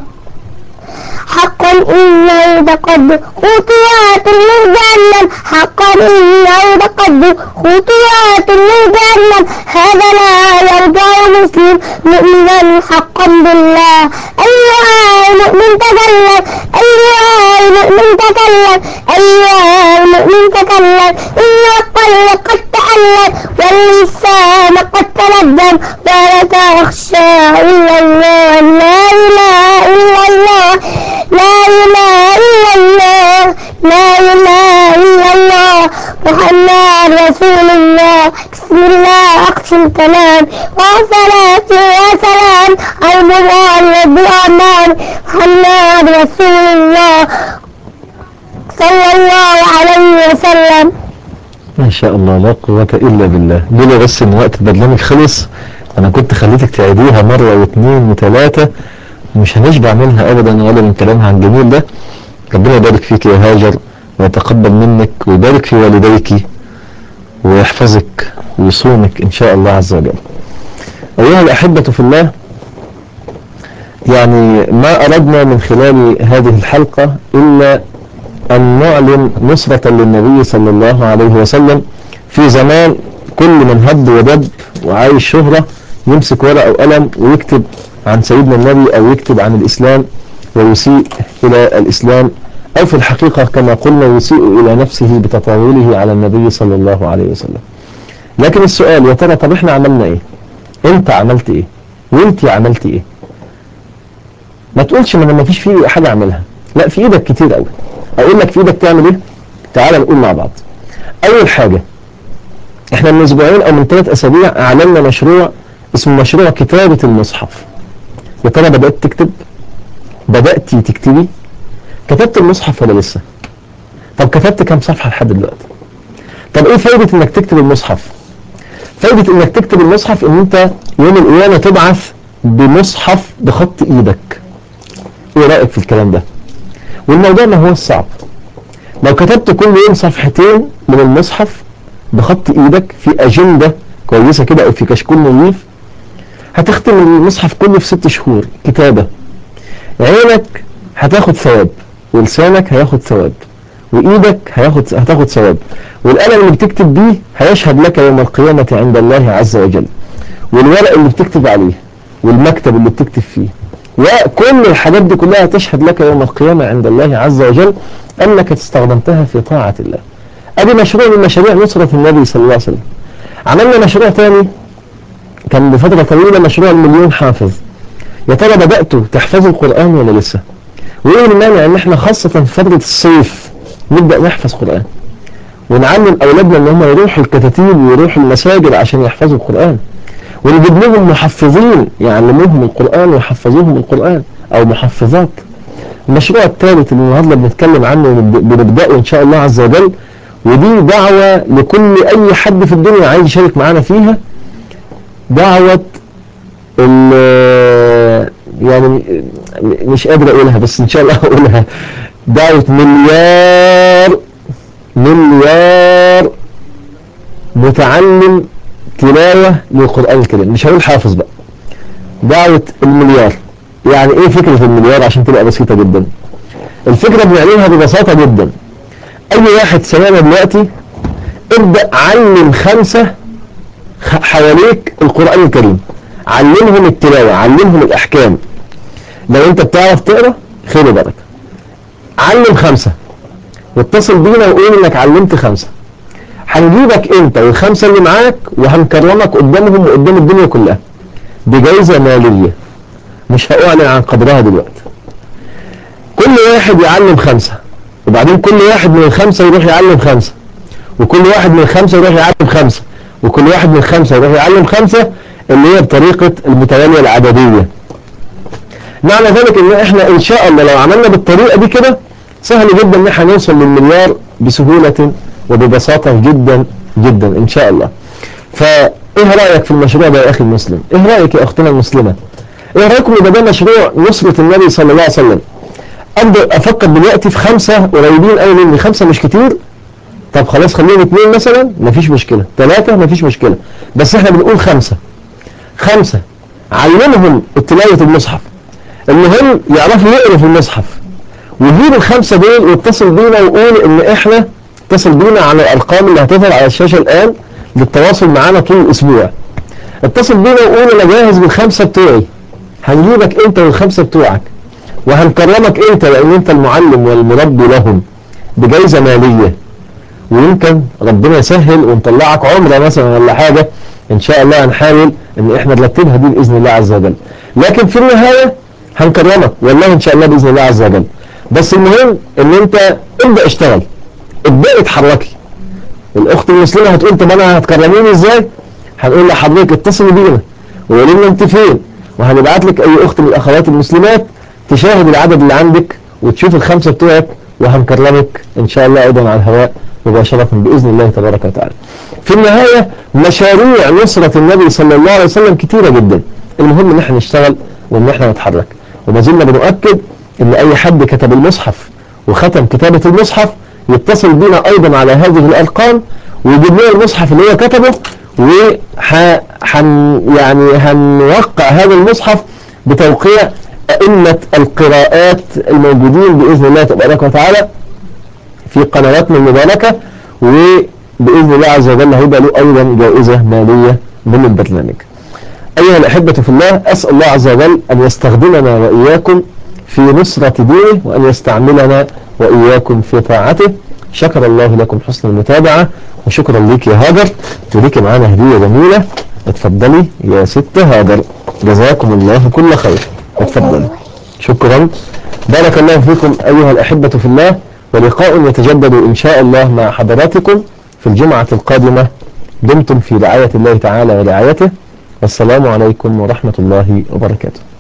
حقا إنه لقد خطوات لجهنم حقا إنه لقد خطوات لجهنم هذا لا يرجع مسلم مؤمنا حقا بالله أيها المؤمن تكلم أيها المؤمن تكلم أيها المؤمن تكلم إن القلب قد تألم واللسان قد تلدم ولا تخشى إلا الله لا إله إلا الله لا إله إلا الله لا إله إلا الله محمد رسول الله بسم الله أقسم الكلام وصلاة وسلام على المبارك بالأمان محمد رسول الله صلى الله عليه وسلم ما شاء الله لا قوة إلا بالله لولا بس إن وقت البرنامج خلص أنا كنت خليتك تعيديها مرة واثنين وثلاثة مش هنشبع منها أبدا ولا من كلامها عن الجميل ده ربنا يبارك فيك يا هاجر ويتقبل منك ويبارك في والديك ويحفظك ويصونك إن شاء الله عز وجل أيها الأحبة في الله يعني ما أردنا من خلال هذه الحلقة إلا أن نعلن نصرة للنبي صلى الله عليه وسلم في زمان كل من هد ودب وعايش شهرة يمسك ورقة وقلم ويكتب عن سيدنا النبي أو يكتب عن الإسلام ويسيء إلى الإسلام أو في الحقيقة كما قلنا يسيء إلى نفسه بتطاوله على النبي صلى الله عليه وسلم لكن السؤال يا ترى طب احنا عملنا ايه انت عملت ايه وانت عملت ايه ما تقولش ما انا ما فيش في حاجة اعملها لا في ايدك كتير قوي اقول لك في ايدك تعمل ايه تعال نقول مع بعض اول حاجة احنا من اسبوعين او من ثلاث اسابيع اعلنا مشروع اسمه مشروع كتابة المصحف يا ترى بدأت تكتب بدأتي تكتبي كتبت المصحف ولا لسه طب كتبت كام صفحة لحد دلوقتي طب ايه فايدة انك تكتب المصحف فايدة انك تكتب المصحف ان انت يوم القيامة تبعث بمصحف بخط ايدك ايه رأيك في الكلام ده والموضوع ما هو الصعب لو كتبت كل يوم صفحتين من المصحف بخط ايدك في اجندة كويسة كده او في كشكول نظيف هتختم المصحف كله في ست شهور كتابة عينك هتاخد ثواب ولسانك هياخد ثواب وايدك هياخد هتاخد ثواب والقلم اللي بتكتب بيه هيشهد لك يوم القيامة عند الله عز وجل والورق اللي بتكتب عليه والمكتب اللي بتكتب فيه وكل الحاجات دي كلها تشهد لك يوم القيامة عند الله عز وجل أنك استخدمتها في طاعة الله أدي مشروع من مشاريع نصرة النبي صلى الله عليه وسلم عملنا مشروع تاني كان بفترة طويلة مشروع المليون حافظ يا ترى بدأتوا تحفظوا القرآن ولا لسه وإيه المانع إن إحنا خاصة في فترة الصيف نبدأ نحفظ قرآن ونعلم أولادنا إن هم يروحوا الكتاتيب ويروحوا المساجد عشان يحفظوا القرآن ونجيب لهم محفظين يعلموهم القرآن ويحفظوهم القرآن أو محفظات المشروع الثالث اللي النهارده بنتكلم عنه بنبدأه إن شاء الله عز وجل ودي دعوة لكل أي حد في الدنيا عايز يشارك معانا فيها دعوة يعني مش قادر أقولها بس إن شاء الله أقولها دعوة مليار مليار متعلم تلاوة للقرآن الكريم مش هقول حافظ بقى دعوة المليار يعني ايه فكرة المليار عشان تبقى بسيطة جدا الفكرة بنعملها ببساطة جدا اي واحد سمعنا دلوقتي ابدأ علم خمسة حواليك القرآن الكريم علمهم التلاوة علمهم الاحكام لو انت بتعرف تقرأ خير وبركة علم خمسة واتصل بينا وقول انك علمت خمسة هنجيبك انت والخمسة اللي معاك وهنكرمك قدامهم وقدام الدنيا كلها بجائزة مالية مش هأعلن عن قدرها دلوقتي كل واحد يعلم خمسة وبعدين كل واحد من الخمسة يروح يعلم خمسة وكل واحد من الخمسة يروح يعلم خمسة وكل واحد من الخمسة يروح يعلم خمسة اللي هي بطريقة المتوالية العددية معنى ذلك ان احنا ان شاء الله لو عملنا بالطريقة دي كده سهل جدا ان احنا نوصل للمليار بسهولة وببساطة جدا جدا ان شاء الله فايه رأيك في المشروع ده يا اخي المسلم ايه رأيك يا اختنا المسلمة ايه رأيكم ان ده مشروع نصرة النبي صلى الله عليه وسلم ابدا افكر دلوقتي في خمسة قريبين قوي مني خمسة مش كتير طب خلاص خليهم اثنين مثلا مفيش مشكلة ثلاثة مفيش مشكلة بس احنا بنقول خمسة خمسة علمهم التلاوة المصحف المهم يعرفوا يقروا في المصحف وجيب الخمسة دول واتصل بينا وقول ان احنا اتصل بينا على الارقام اللي هتظهر على الشاشة الان للتواصل معانا طول الاسبوع اتصل بينا وقول انا جاهز بالخمسة بتوعي هنجيبك انت والخمسة بتوعك وهنكرمك انت لان انت المعلم والمربي لهم بجائزة مالية ويمكن ربنا يسهل ونطلعك عمرة مثلا ولا حاجة ان شاء الله هنحاول ان احنا نرتبها دي باذن الله عز وجل لكن في النهاية هنكرمك والله ان شاء الله باذن الله عز وجل بس المهم ان انت ابدا اشتغل ابداي اتحركي الاخت المسلمة هتقول طب انا هتكرميني ازاي هنقول لحضرتك اتصلي بينا وقولي لنا انت فين وهنبعت لك اي اخت من الاخوات المسلمات تشاهد العدد اللي عندك وتشوف الخمسة بتوعك وهنكرمك ان شاء الله ايضا على الهواء مباشرة بإذن الله تبارك وتعالى في النهاية مشاريع نصرة النبي صلى الله عليه وسلم كتيرة جدا المهم ان احنا نشتغل وان احنا نتحرك وما زلنا بنؤكد ان اي حد كتب المصحف وختم كتابة المصحف يتصل بنا ايضا على هذه الارقام ويجيب لنا المصحف اللي هو كتبه وح حن يعني هنوقع هذا المصحف بتوقيع أئمة القراءات الموجودين بإذن الله تبارك وتعالى في قنواتنا المباركة وبإذن الله عز وجل هيبقى له أيضا جائزة مالية من البرنامج أيها الأحبة في الله أسأل الله عز وجل أن يستخدمنا وإياكم في نصرة دينه وأن يستعملنا وإياكم في طاعته شكر الله لكم حسن المتابعة وشكرا لك يا هاجر وليك معانا هدية جميلة اتفضلي يا ست هاجر جزاكم الله كل خير اتفضلي شكرا بارك الله فيكم أيها الأحبة في الله ولقاء يتجدد إن شاء الله مع حضراتكم في الجمعة القادمة دمتم في رعاية الله تعالى ورعايته والسلام عليكم ورحمة الله وبركاته